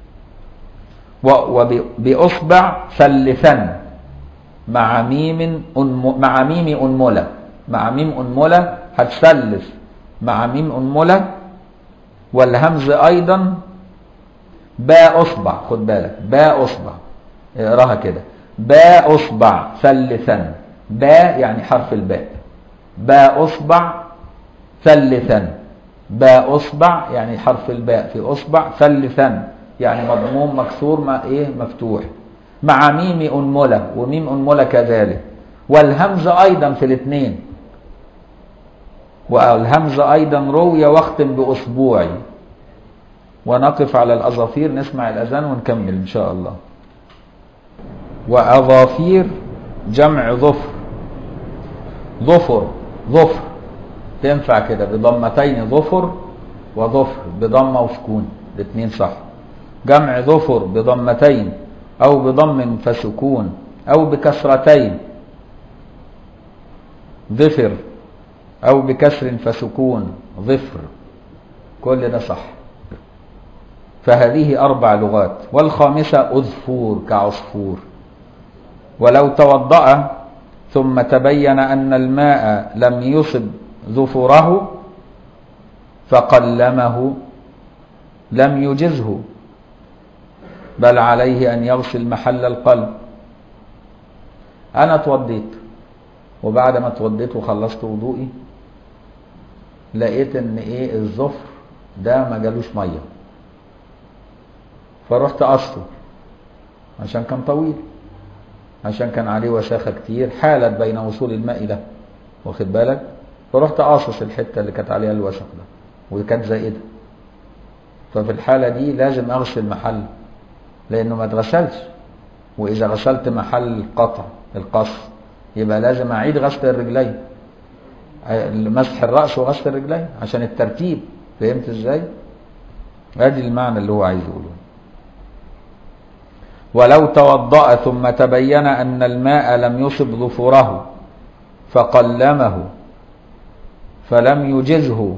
وبأصبع ثلثا مع ميم أنم مع ميم أنملة مع ميم أنملة هتثلث مع ميم أنملة والهمز أيضا باء أصبع خد بالك باء أصبع اقراها كده باء أصبع ثلثا باء يعني حرف الباء باء أصبع ثلثا باء أصبع يعني حرف الباء في أصبع ثلثا يعني مضموم مكسور ما إيه مفتوح مع ميم أنملة وميم أنملة كذلك والهمزة أيضا في الاثنين والهمزة أيضا روي واختم بأسبوعي ونقف على الأظافير نسمع الأذان ونكمل إن شاء الله وأظافير جمع ظفر ظفر ظفر تنفع كده بضمتين ظفر وظفر بضمة وسكون الاثنين صح جمع ظفر بضمتين أو بضم فسكون أو بكسرتين ظفر أو بكسر فسكون ظفر كل ده صح فهذه أربع لغات والخامسة أذفور كعصفور ولو توضأ ثم تبين أن الماء لم يصب ظفره فقلمه لم يجزه بل عليه أن يغسل محل القلب أنا اتوضيت وبعد ما اتوضيت وخلصت وضوئي لقيت ان ايه الظفر ده ما جالوش ميه فرحت قصته عشان كان طويل عشان كان عليه وساخه كتير حالت بين وصول الماء له واخد بالك فرحت قاصص الحته اللي كانت عليها الوسخ ده وكانت زائده ففي الحاله دي لازم اغسل محل لانه ما اتغسلش واذا غسلت محل القطع القص يبقى لازم اعيد غسل الرجلين مسح الراس وغسل الرجلين عشان الترتيب فهمت ازاي ادي المعنى اللي هو عايز يقوله ولو توضأ ثم تبين أن الماء لم يصب ظفره فقلمه فلم يجزه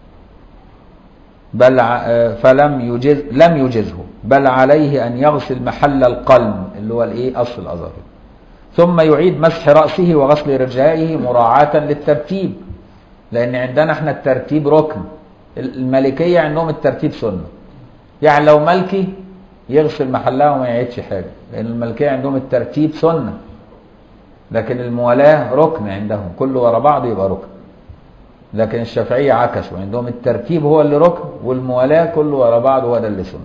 بل ع- فلم يجز لم يجزه بل عليه أن يغسل محل القلم اللي هو الايه أصل الأظافر ثم يعيد مسح رأسه وغسل رجلائه مراعاة للترتيب لأن عندنا احنا الترتيب ركن الملكية عندهم الترتيب سنة يعني لو ملكي يغسل محلها وما يعيدش حاجة لأن الملكية عندهم الترتيب سنة لكن الموالاة ركن عندهم كله ورا بعض يبقى ركن لكن الشافعية عكسوا عندهم الترتيب هو اللي ركن والموالاة كله ورا بعض هو ده اللي سنة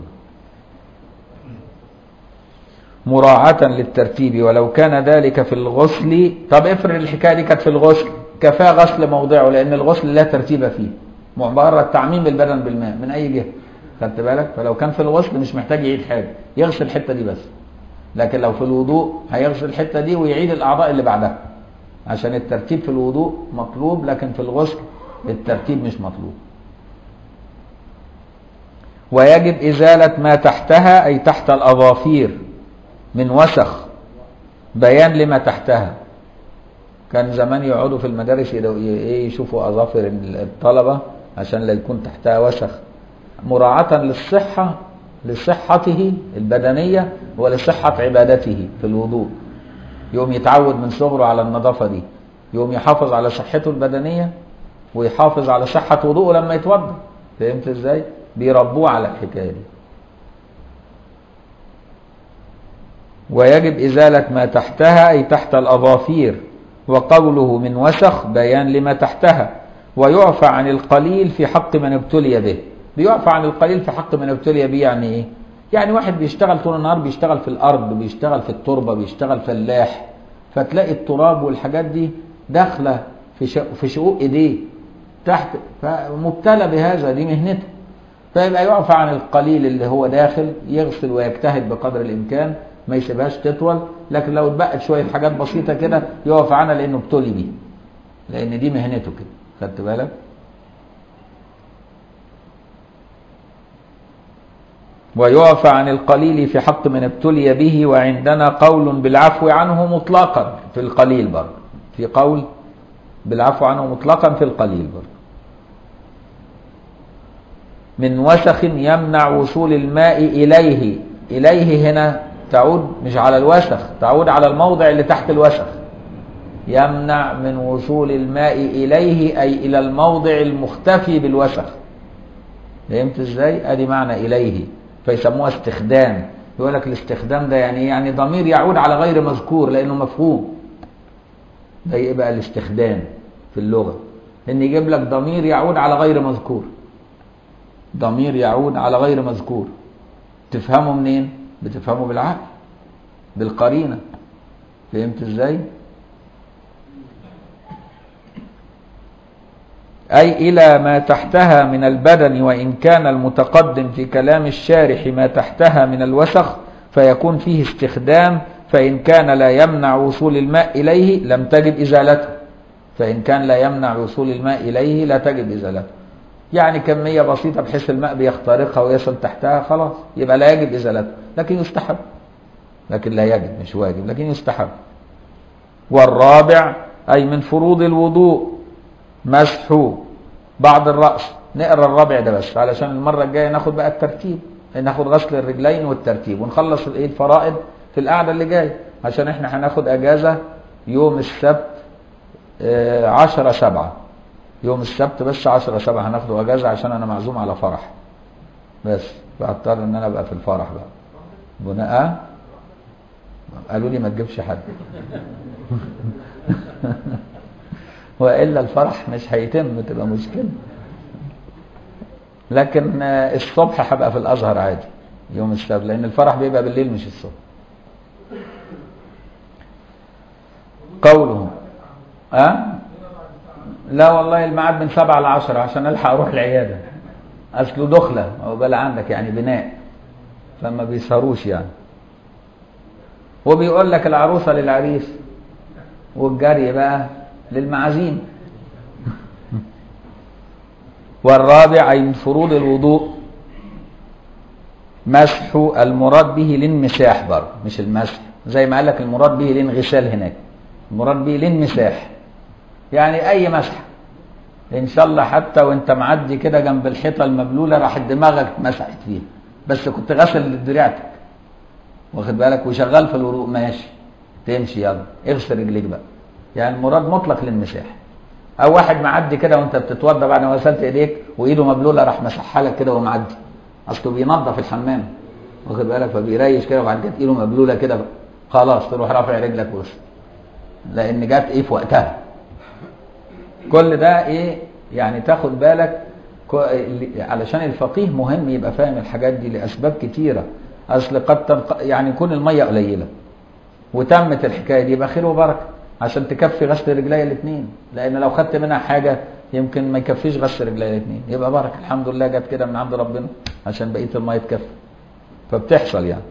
مراعاة للترتيب ولو كان ذلك في الغسل طب افرض الحكاية دي كانت في الغسل كفاه غسل موضعه لأن الغسل لا ترتيب فيه مجرد تعميم البدن بالماء من أي جهة خدت بالك فلو كان في الغسل مش محتاج يعيد حاجة يغسل الحتة دي بس لكن لو في الوضوء هيغسل الحتة دي ويعيد الأعضاء اللي بعدها عشان الترتيب في الوضوء مطلوب لكن في الغسل الترتيب مش مطلوب ويجب إزالة ما تحتها أي تحت الأظافير من وسخ بيان لما تحتها كان زمان يقعدوا في المدارس يدو- ي- ايه يشوفوا أظافر الطلبة عشان لا يكون تحتها وسخ مراعاة للصحة لصحته البدنية ولصحة عبادته في الوضوء يوم يتعود من صغره على النظافة دي يوم يحافظ على صحته البدنية ويحافظ على صحة وضوءه لما يتوضا فهمت ازاي بيربوه على الحكاية دي ويجب إزالة ما تحتها أي تحت الأظافير وقوله من وسخ بيان لما تحتها ويعفى عن القليل في حق من ابتلي به بيعفى عن القليل في حق من ابتلي به يعني ايه يعني واحد بيشتغل طول النهار بيشتغل في الارض بيشتغل في التربه بيشتغل فلاح فتلاقي التراب والحاجات دي داخله في شق- في شقوق ايديه تحت فمبتلى بهذا دي مهنته فيبقى يعفى عن القليل اللي هو داخل يغسل ويجتهد بقدر الامكان ما يسيبهاش تطول لكن لو اتبقت شويه حاجات بسيطه كده يعفى عنها لانه ابتلي بيه لان دي مهنته كده خدت بالك ويعفى عن القليل في حق من ابتلي به وعندنا قول بالعفو عنه مطلقا في القليل برضه في قول بالعفو عنه مطلقا في القليل برضه من وسخ يمنع وصول الماء إليه إليه هنا تعود مش على الوسخ تعود على الموضع اللي تحت الوسخ يمنع من وصول الماء إليه أي إلى الموضع المختفي بالوسخ فهمت ازاي؟ ادي معنى اليه فيسموها استخدام يقول لك الاستخدام ده يعني إيه؟ يعني ضمير يعود على غير مذكور لانه مفهوم ده يبقى الاستخدام في اللغه ان يجيب لك ضمير يعود على غير مذكور ضمير يعود على غير مذكور تفهمه منين بتفهمه بالعقل بالقرينه فهمت ازاي أي إلى ما تحتها من البدن وإن كان المتقدم في كلام الشارح ما تحتها من الوسخ فيكون فيه استخدام فإن كان لا يمنع وصول الماء إليه لم تجب إزالته فإن كان لا يمنع وصول الماء إليه لا تجب إزالته يعني كمية بسيطة بحيث الماء بيخترقها ويصل تحتها خلاص يبقى لا يجب إزالته لكن يستحب لكن لا يجب مش واجب لكن يستحب والرابع أي من فروض الوضوء مسح بعض الرأس نقرا الرابع ده بس علشان المرة الجاية ناخد بقى الترتيب ناخد غسل الرجلين والترتيب ونخلص الايه الفرائض في القعدة اللي جاية عشان احنا هناخد اجازة يوم السبت آه، عشرة سبعة يوم السبت بس عشرة سبعة هناخده اجازة عشان انا معزوم على فرح بس فاضطر ان انا ابقى في الفرح بقى بناء قالوا لي ما تجيبش حد والا الفرح مش هيتم تبقى مشكله لكن آه، الصبح هبقى في الازهر عادي يوم السبت لان الفرح بيبقى بالليل مش الصبح قوله ها لا والله الميعاد من سبعة لعشرة عشان الحق اروح العياده اصله دخله او بلا عندك يعني بناء فما بيسهروش يعني وبيقول لك العروسه للعريس والجري بقى للمعازيم والرابع أي من فروض الوضوء مسح المراد به الانمساح برضه مش المسح زي ما قال لك المراد به الانغسال هناك المراد به الانمساح يعني اي مسح ان شاء الله حتى وانت معدي كده جنب الحيطه المبلوله راح دماغك اتمسحت فيها بس كنت غسل دراعتك واخد بالك وشغال في الوضوء ماشي تمشي يلا اغسل رجليك بقى يعني المراد مطلق للمساح او واحد معدي كده وانت بتتوضى بعد ما غسلت ايديك وايده مبلوله راح مسحها لك كده ومعدي اصله بينظف الحمام واخد بالك فبيريش كده وبعد كده ايده مبلوله كده بقى. خلاص تروح رافع رجلك وغسل لان جت ايه في وقتها كل ده ايه يعني تاخد بالك كو- اللي- علشان الفقيه مهم يبقى فاهم الحاجات دي لاسباب كتيره اصل قد تنق... يعني يكون الميه قليله وتمت الحكايه دي يبقى خير وبركه عشان تكفي غسل رجلي الاثنين لان لو خدت منها حاجه يمكن ما يكفيش غسل رجلي الاثنين يبقى بركه الحمد لله جت كده من عند ربنا عشان بقيه الميه تكفي فبتحصل يعني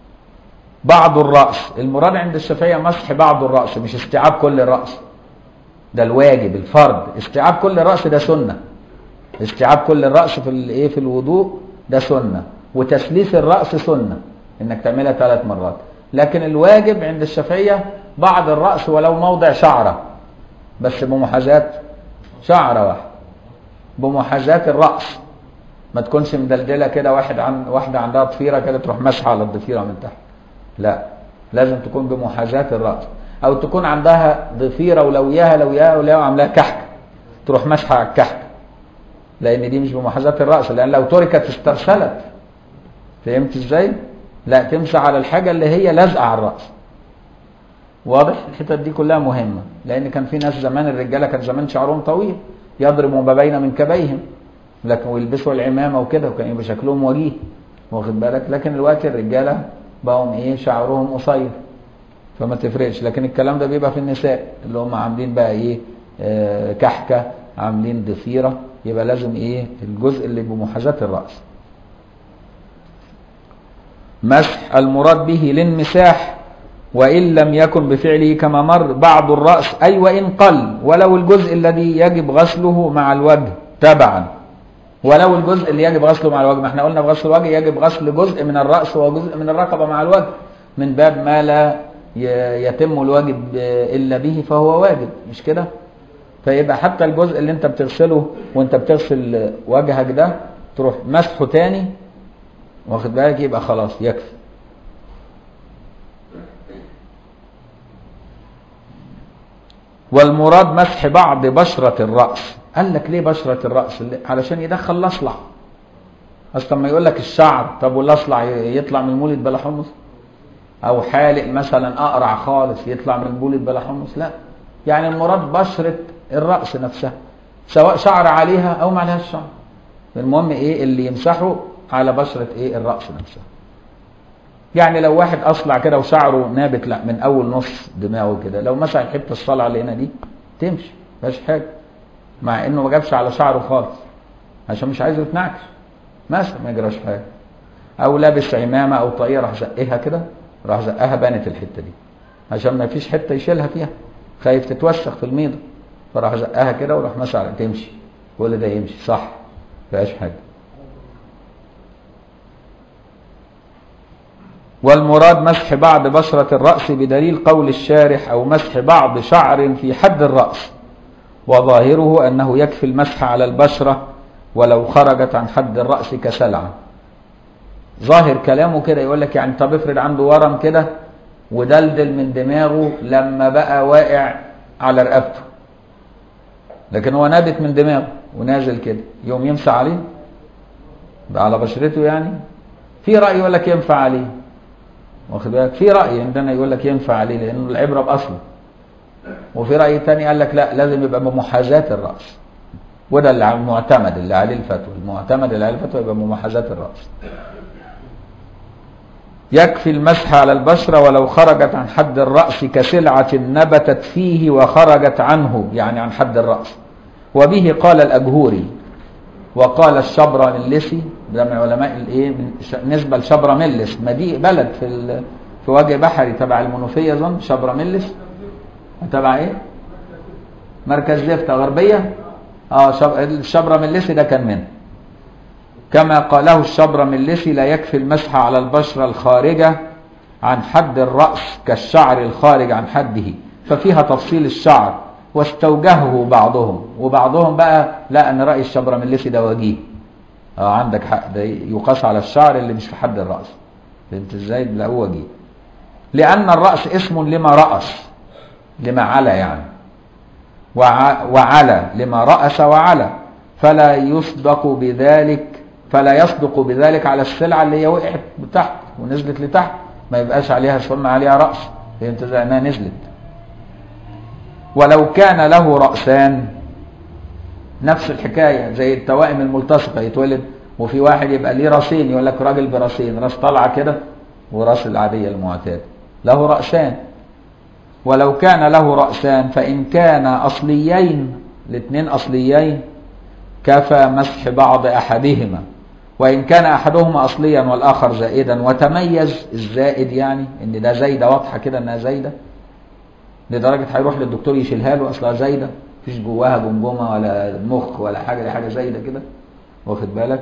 بعض الراس المراد عند الشافعيه مسح بعض الراس مش استيعاب كل الراس ده الواجب الفرض استيعاب كل راس ده سنه استيعاب كل الراس في الايه في الوضوء ده سنه وتسليس الراس سنه انك تعملها ثلاث مرات لكن الواجب عند الشافعيه بعض الراس ولو موضع شعره بس بمحاذاه شعره واحده بمحاذاه الراس ما تكونش مدلدله كده واحد عن واحده عندها ضفيره كده تروح مسحه على الضفيره من تحت لا لازم تكون بمحاذاه الراس او تكون عندها ضفيره ولوياها لوياها ولوياها وعاملاها كحك تروح مسحه على الكحك لان دي مش بمحاذاه الراس لان لو تركت استرسلت فهمت ازاي لا تمسح على الحاجه اللي هي لازقه على الراس واضح الحتت دي كلها مهمه لان كان في ناس زمان الرجاله كان زمان شعرهم طويل يضربوا ما بين منكبيهم لكن ويلبسوا العمامه وكده وكان يبقى شكلهم وجيه واخد بالك لكن دلوقتي الرجاله بقوا ايه شعرهم قصير فما تفرقش لكن الكلام ده بيبقى في النساء اللي هم عاملين بقى ايه آه كحكه عاملين ضفيره يبقى لازم ايه الجزء اللي بمحاذاه الراس مسح المراد به الانمساح وإن لم يكن بفعله كما مر بعض الرأس أي وإن قل ولو الجزء الذي يجب غسله مع الوجه تبعا ولو الجزء اللي يجب غسله مع الوجه ما احنا قلنا في غسل الوجه يجب غسل جزء من الرأس وجزء من الرقبة مع الوجه من باب ما لا ي- يتم الواجب إلا به فهو واجب مش كده فيبقى حتى الجزء اللي انت بتغسله وانت بتغسل وجهك ده تروح مسحه تاني واخد بالك يبقى خلاص يكفي والمراد مسح بعض بشرة الرأس قال لك ليه بشرة الرأس اللي- علشان يدخل الأصلع أصلا ما يقول لك الشعر طب والأصلع ي- يطلع من المولد بلا حمص أو حالق مثلا أقرع خالص يطلع من المولد بلا حمص لا يعني المراد بشرة الرأس نفسها سواء شعر عليها أو ما عليهاش شعر المهم إيه اللي يمسحه على بشرة إيه الرأس نفسها يعني لو واحد اصلع كده وشعره نابت لا من اول نص دماغه كده لو مسح الحته الصلعه اللي هنا دي تمشي مفيهاش حاجه مع انه ما جابش على شعره خالص عشان مش عايزه يتنعكش مسح ما يجراش حاجه او لابس عمامه او طاقيه راح زقها كده راح زقها بانت الحته دي عشان ما فيش حته يشيلها فيها خايف تتوسخ في الميضه فراح زقها كده وراح مسح على- تمشي كل ده يمشي صح ما فيهاش حاجه والمراد مسح بعض بشرة الرأس بدليل قول الشارح أو مسح بعض شعر في حد الرأس وظاهره أنه يكفي المسح على البشرة ولو خرجت عن حد الرأس كسلعة ظاهر كلامه كده يقول لك يعني طب افرض عنده ورم كده ودلدل من دماغه لما بقى واقع على رقبته لكن هو نابت من دماغه ونازل كده يوم يمسح عليه بقى على بشرته يعني في رأي يقول لك ينفع عليه واخد بالك في رأي عندنا يقول لك ينفع عليه لأنه العبرة بأصله وفي رأي تاني قال لك لا لازم يبقى بمحاذاة الرأس وده اللي على المعتمد اللي عليه الفتوى المعتمد اللي عليه الفتوى يبقى بمحاذاة الرأس يكفي المسح على البشرة ولو خرجت عن حد الرأس كسلعة نبتت فيه وخرجت عنه يعني عن حد الرأس وبه قال الأجهوري وقال الشبرملسي ده من علماء الايه من ش- نسبة لشبرملس مدي بلد في ال... في وجه بحري تبع المنوفية اظن شبرملس تبع ايه؟ مركز زفتة غربية اه شب... الشبرملسي ده كان منه كما قاله الشبرملسي لا يكفي المسح على البشرة الخارجة عن حد الرأس كالشعر الخارج عن حده ففيها تفصيل الشعر واستوجهه بعضهم وبعضهم بقى لا ان رأي الشبرملسي ده وجيه اه عندك حق ده يقاس على الشعر اللي مش في حد الرأس فهمت ازاي لا هو وجيه لأن الرأس اسم لما رأس لما علا يعني وع- وعلى لما رأس وعلى فلا يصدق بذلك فلا يصدق بذلك على السلعة اللي هي وقعت تحت ونزلت لتحت ما يبقاش عليها ثم عليها رأس فهمت ازاي انها نزلت ولو كان له رأسان نفس الحكاية زي التوائم الملتصقة يتولد وفي واحد يبقى ليه راسين يقول لك راجل براسين راس طالعة كده وراس العادية المعتادة له رأسان ولو كان له رأسان فإن كان أصليين الاثنين أصليين كفى مسح بعض أحدهما وإن كان أحدهما أصليا والآخر زائدا وتميز الزائد يعني إن ده زايدة واضحة كده إنها زايدة لدرجة هيروح للدكتور يشيلها له أصلها زايدة مفيش جواها جمجمة ولا مخ ولا حاجة دي حاجة زايدة كده واخد بالك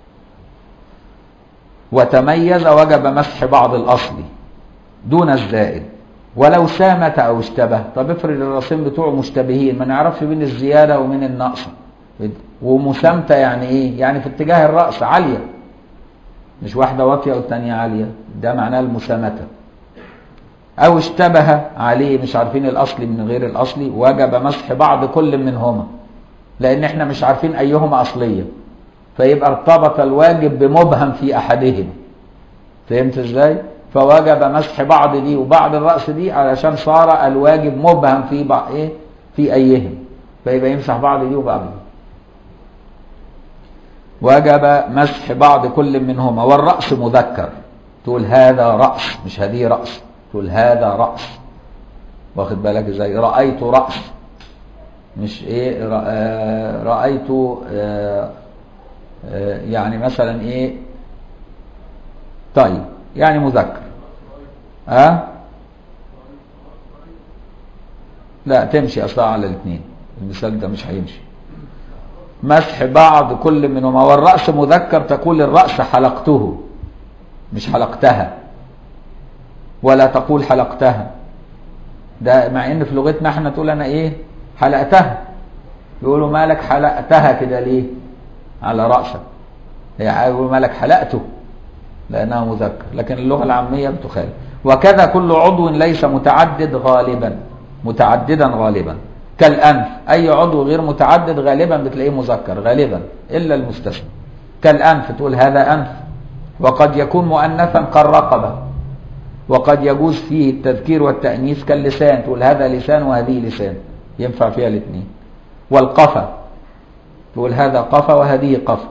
وتميز وجب مسح بعض الأصلي دون الزائد ولو سامت أو اشتبه طب افرض الراسين بتوعه مشتبهين ما نعرفش بين الزيادة ومن النقص ومسامتة يعني ايه يعني في اتجاه الرأس عالية مش واحدة واطية والتانية عالية ده معناه المسامتة أو اشتبه عليه مش عارفين الأصلي من غير الأصلي وجب مسح بعض كل منهما لأن احنا مش عارفين أيهما أصلية فيبقى ارتبط الواجب بمبهم في أحدهما فهمت ازاي؟ فوجب مسح بعض دي وبعض الرأس دي علشان صار الواجب مبهم في بعض ايه؟ في أيهم فيبقى يمسح بعض دي وبعض دي وجب مسح بعض كل منهما والرأس مذكر تقول هذا رأس مش هذه رأس تقول هذا رأس واخد بالك ازاي رأيت رأس مش ايه رأ- آه، رأيت آه، آه، يعني مثلا ايه طيب يعني مذكر ها أه؟ لا تمشي اصلا على الاثنين المثال ده مش هيمشي مسح بعض كل منهما والرأس مذكر تقول الرأس حلقته مش حلقتها ولا تقول حلقتها ده مع ان في لغتنا احنا تقول انا ايه حلقتها يقولوا مالك حلقتها كده ليه على رأسك هي يقولوا مالك حلقته لأنها مذكر لكن اللغة العامية بتخالف وكذا كل عضو ليس متعدد غالبا متعددا غالبا كالأنف أي عضو غير متعدد غالبا بتلاقيه مذكر غالبا إلا المستثنى كالأنف تقول هذا أنف وقد يكون مؤنثا كالرقبة وقد يجوز فيه التذكير والتأنيث كاللسان تقول هذا لسان وهذه لسان ينفع فيها الاثنين والقفا تقول هذا قفا وهذه قفا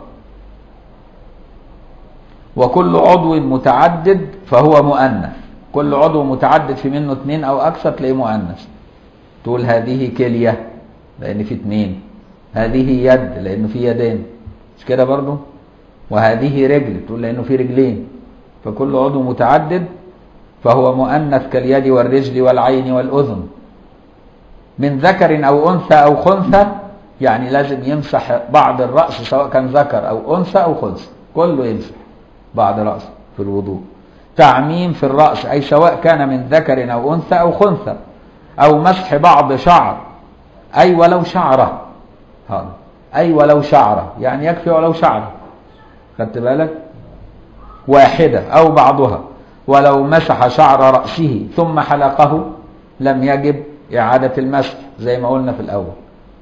وكل عضو متعدد فهو مؤنث كل عضو متعدد في منه اثنين او اكثر تلاقيه مؤنث تقول هذه كلية لان في اثنين هذه يد لانه في يدين مش كده برضو وهذه رجل تقول لانه في رجلين فكل عضو متعدد فهو مؤنث كاليد والرجل والعين والاذن من ذكر او انثى او خنثى يعني لازم يمسح بعض الراس سواء كان ذكر او انثى او خنثى كله يمسح بعض رأس في الوضوء تعميم في الرأس أي سواء كان من ذكر أو أنثى أو خنثى أو مسح بعض شعر أي ولو شعرة هذا أي ولو شعرة يعني يكفي ولو شعرة خدت بالك واحدة أو بعضها ولو مسح شعر رأسه ثم حلقه لم يجب إعادة المسح زي ما قلنا في الأول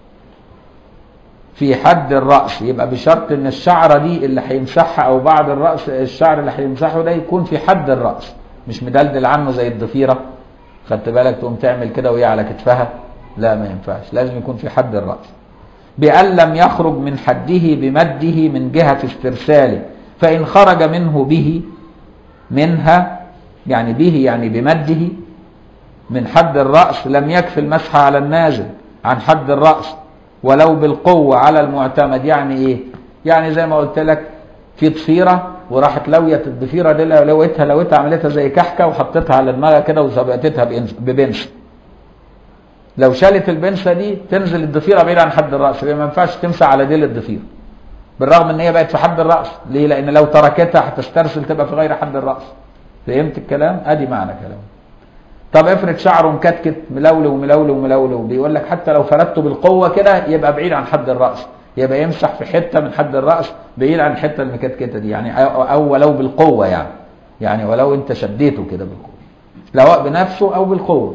في حد الرأس يبقى بشرط ان الشعرة دي اللي هيمسحها او بعض الرأس الشعر اللي هيمسحه ده يكون في حد الرأس مش مدلدل عنه زي الضفيرة خدت بالك تقوم تعمل كده وهي على كتفها لا ما ينفعش لازم يكون في حد الرأس بأن لم يخرج من حده بمده من جهة استرساله فإن خرج منه به منها يعني به يعني بمده من حد الرأس لم يكفي المسح على النازل عن حد الرأس ولو بالقوة على المعتمد يعني ايه يعني زي ما قلت لك في ضفيرة وراحت لوية الضفيرة دي لو لويتها لويتها عملتها زي كحكة وحطيتها على دماغها كده وثبتتها بإنس- ببنس لو شالت البنسة دي تنزل الضفيرة بعيد عن حد الرأس يبقى ما ينفعش تمسح على ديل الضفيرة بالرغم ان هي بقت في حد الرأس ليه لان لو تركتها هتسترسل تبقى في غير حد الرأس فهمت الكلام ادي معنى كلام طب افرض شعره مكتكت ملولو ملولو ملولو بيقول لك حتى لو فردته بالقوه كده يبقى بعيد عن حد الراس يبقى يمسح في حته من حد الراس بعيد عن الحته المكتكته دي يعني او, أو ولو بالقوه يعني يعني ولو انت شديته كده بالقوه سواء بنفسه او بالقوه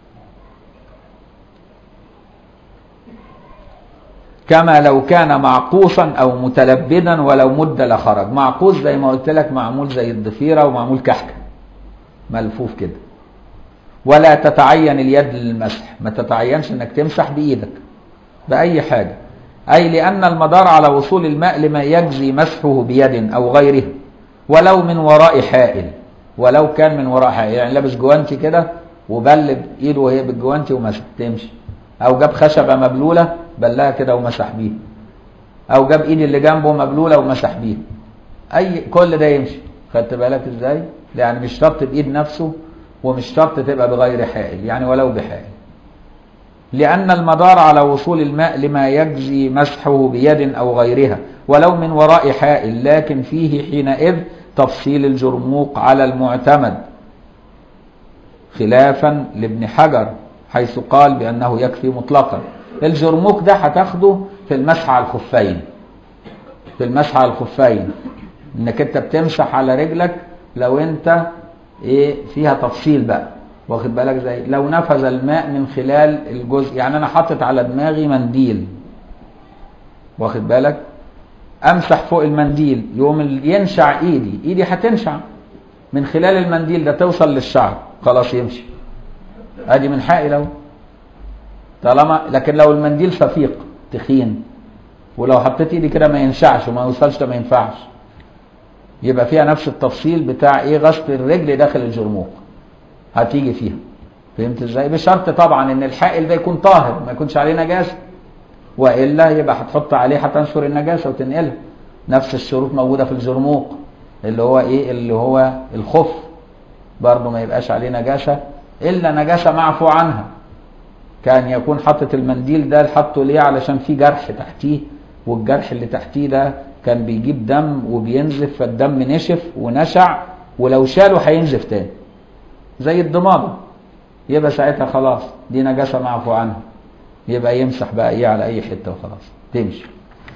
كما لو كان معقوصا او متلبدا ولو مد لخرج معقوص زي ما قلت لك معمول زي الضفيره ومعمول كحكه ملفوف كده ولا تتعين اليد للمسح ما تتعينش انك تمسح بايدك باي حاجه اي لان المدار على وصول الماء لما يجزي مسحه بيد او غيره ولو من وراء حائل ولو كان من وراء حائل يعني لابس جوانتي كده وبل ايده وهي بالجوانتي ومسح تمشي او جاب خشبه مبلوله بلها كده ومسح بيها او جاب ايد اللي جنبه مبلوله ومسح بيها اي كل ده يمشي خدت بالك ازاي يعني مش شرط بايد نفسه ومش شرط تبقى بغير حائل يعني ولو بحائل لأن المدار على وصول الماء لما يجزي مسحه بيد أو غيرها ولو من وراء حائل لكن فيه حينئذ تفصيل الجرموق على المعتمد خلافا لابن حجر حيث قال بأنه يكفي مطلقا الجرموق ده هتاخده في المسح على الخفين في المسح على الخفين انك انت بتمسح على رجلك لو انت ايه فيها تفصيل بقى واخد بالك زي لو نفذ الماء من خلال الجزء يعني انا حاطط على دماغي منديل واخد بالك امسح فوق المنديل يقوم ال- ينشع ايدي ايدي هتنشع من خلال المنديل ده توصل للشعر خلاص يمشي ادي من حائل اهو طالما لكن لو المنديل صفيق تخين ولو حطيت ايدي كده ما ينشعش وما يوصلش ده ما ينفعش يبقى فيها نفس التفصيل بتاع ايه غسل الرجل داخل الجرموق هتيجي فيها فهمت ازاي بشرط طبعا ان الحائل ده يكون طاهر ما يكونش عليه نجاسه والا يبقى هتحط عليه هتنشر النجاسه وتنقلها نفس الشروط موجوده في الجرموق اللي هو ايه اللي هو الخف برضه ما يبقاش عليه نجاسه الا نجاسه معفو عنها كان يكون حاطط المنديل ده حاطه ليه علشان في جرح تحتيه والجرح اللي تحتيه ده كان بيجيب دم وبينزف فالدم نشف ونشع ولو شاله هينزف تاني زي الضمادة يبقى ساعتها خلاص دي نجاسة معفو عنها يبقى يمسح بقى ايه على اي حتة وخلاص تمشي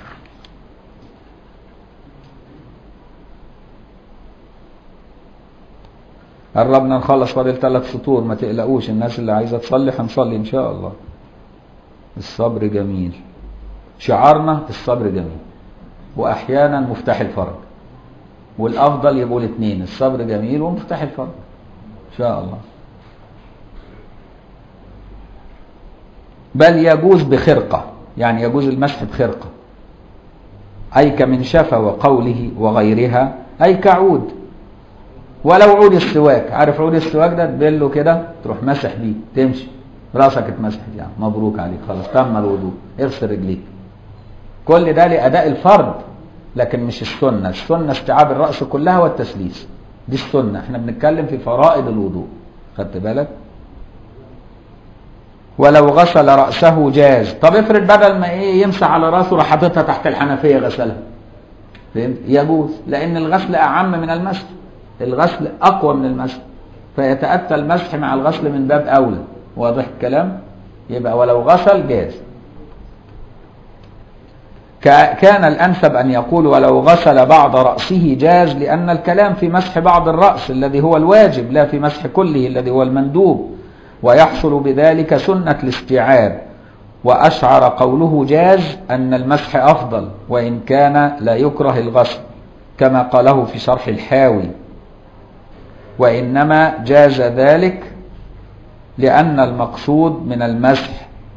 قربنا نخلص فاضل ثلاث سطور ما تقلقوش الناس اللي عايزه تصلي هنصلي ان شاء الله الصبر جميل شعارنا الصبر جميل واحيانا مفتاح الفرج والافضل يبقوا الاثنين الصبر جميل ومفتاح الفرج ان شاء الله بل يجوز بخرقه يعني يجوز المسح بخرقه اي كمنشفه وقوله وغيرها اي كعود ولو عود السواك عارف عود السواك ده تبله كده تروح مسح بيه تمشي راسك اتمسحت يعني مبروك عليك خلاص تم الوضوء اغسل رجليك كل ده لاداء الفرض لكن مش السنه السنه استيعاب الراس كلها والتسليس دي السنه احنا بنتكلم في فرائض الوضوء خدت بالك ولو غسل راسه جاز طب افرض بدل ما ايه يمسح على راسه راح حاططها تحت الحنفيه غسلها فهمت يجوز لان الغسل اعم من المسح الغسل اقوى من المسح فيتاتى المسح مع الغسل من باب اولى واضح الكلام يبقى ولو غسل جاز كا- كان الانسب ان يقول ولو غسل بعض راسه جاز لان الكلام في مسح بعض الراس الذي هو الواجب لا في مسح كله الذي هو المندوب ويحصل بذلك سنه الاستيعاب واشعر قوله جاز ان المسح افضل وان كان لا يكره الغسل كما قاله في شرح الحاوي وإنما جاز ذلك لأن المقصود من المسح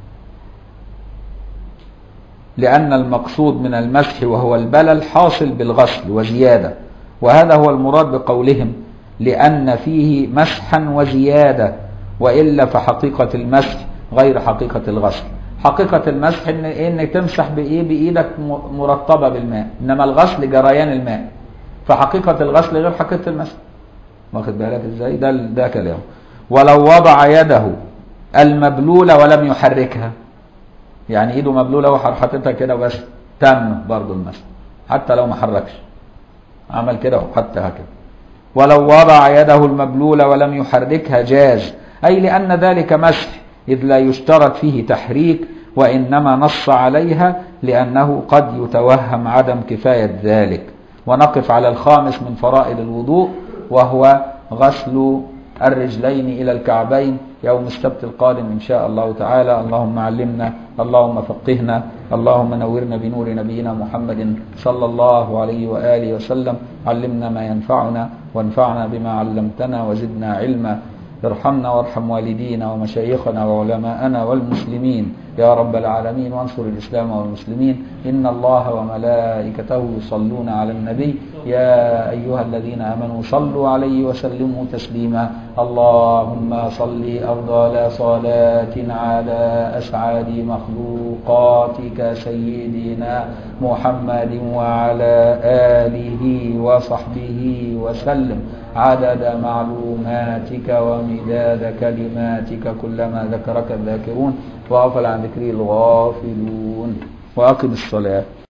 لأن المقصود من المسح وهو البلل حاصل بالغسل وزيادة وهذا هو المراد بقولهم لأن فيه مسحا وزيادة وإلا فحقيقة المسح غير حقيقة الغسل حقيقة المسح ان إيه؟ انك تمسح بايه بايدك م- مرطبة بالماء انما الغسل جريان الماء فحقيقة الغسل غير حقيقة المسح واخد بالك ازاي ده ده كلامه ولو وضع يده المبلولة ولم يحركها يعني ايده مبلولة وحر حاططها كده بس تم برضه المسح حتى لو ما حركش عمل كده وحطها كده ولو وضع يده المبلولة ولم يحركها جاز أي لأن ذلك مسح إذ لا يشترط فيه تحريك وإنما نص عليها لأنه قد يتوهم عدم كفاية ذلك ونقف على الخامس من فرائض الوضوء وهو غسل الرجلين إلى الكعبين يوم السبت القادم إن شاء الله تعالى اللهم علمنا اللهم فقهنا اللهم نورنا بنور نبينا محمد صلى الله عليه وآله وسلم علمنا ما ينفعنا وانفعنا بما علمتنا وزدنا علما ارحمنا وارحم والدينا ومشايخنا وعلماءنا والمسلمين يا رب العالمين وانصر الإسلام والمسلمين إن الله وملائكته يصلون على النبي يا أيها الذين آمنوا صلوا عليه وسلموا تسليما اللهم صل أفضل صلاة على أسعد مخلوقاتك سيدنا محمد وعلى آله وصحبه وسلم عدد معلوماتك ومداد كلماتك كلما ذكرك الذاكرون وغفل عن ذكره الغافلون وأقم الصلاة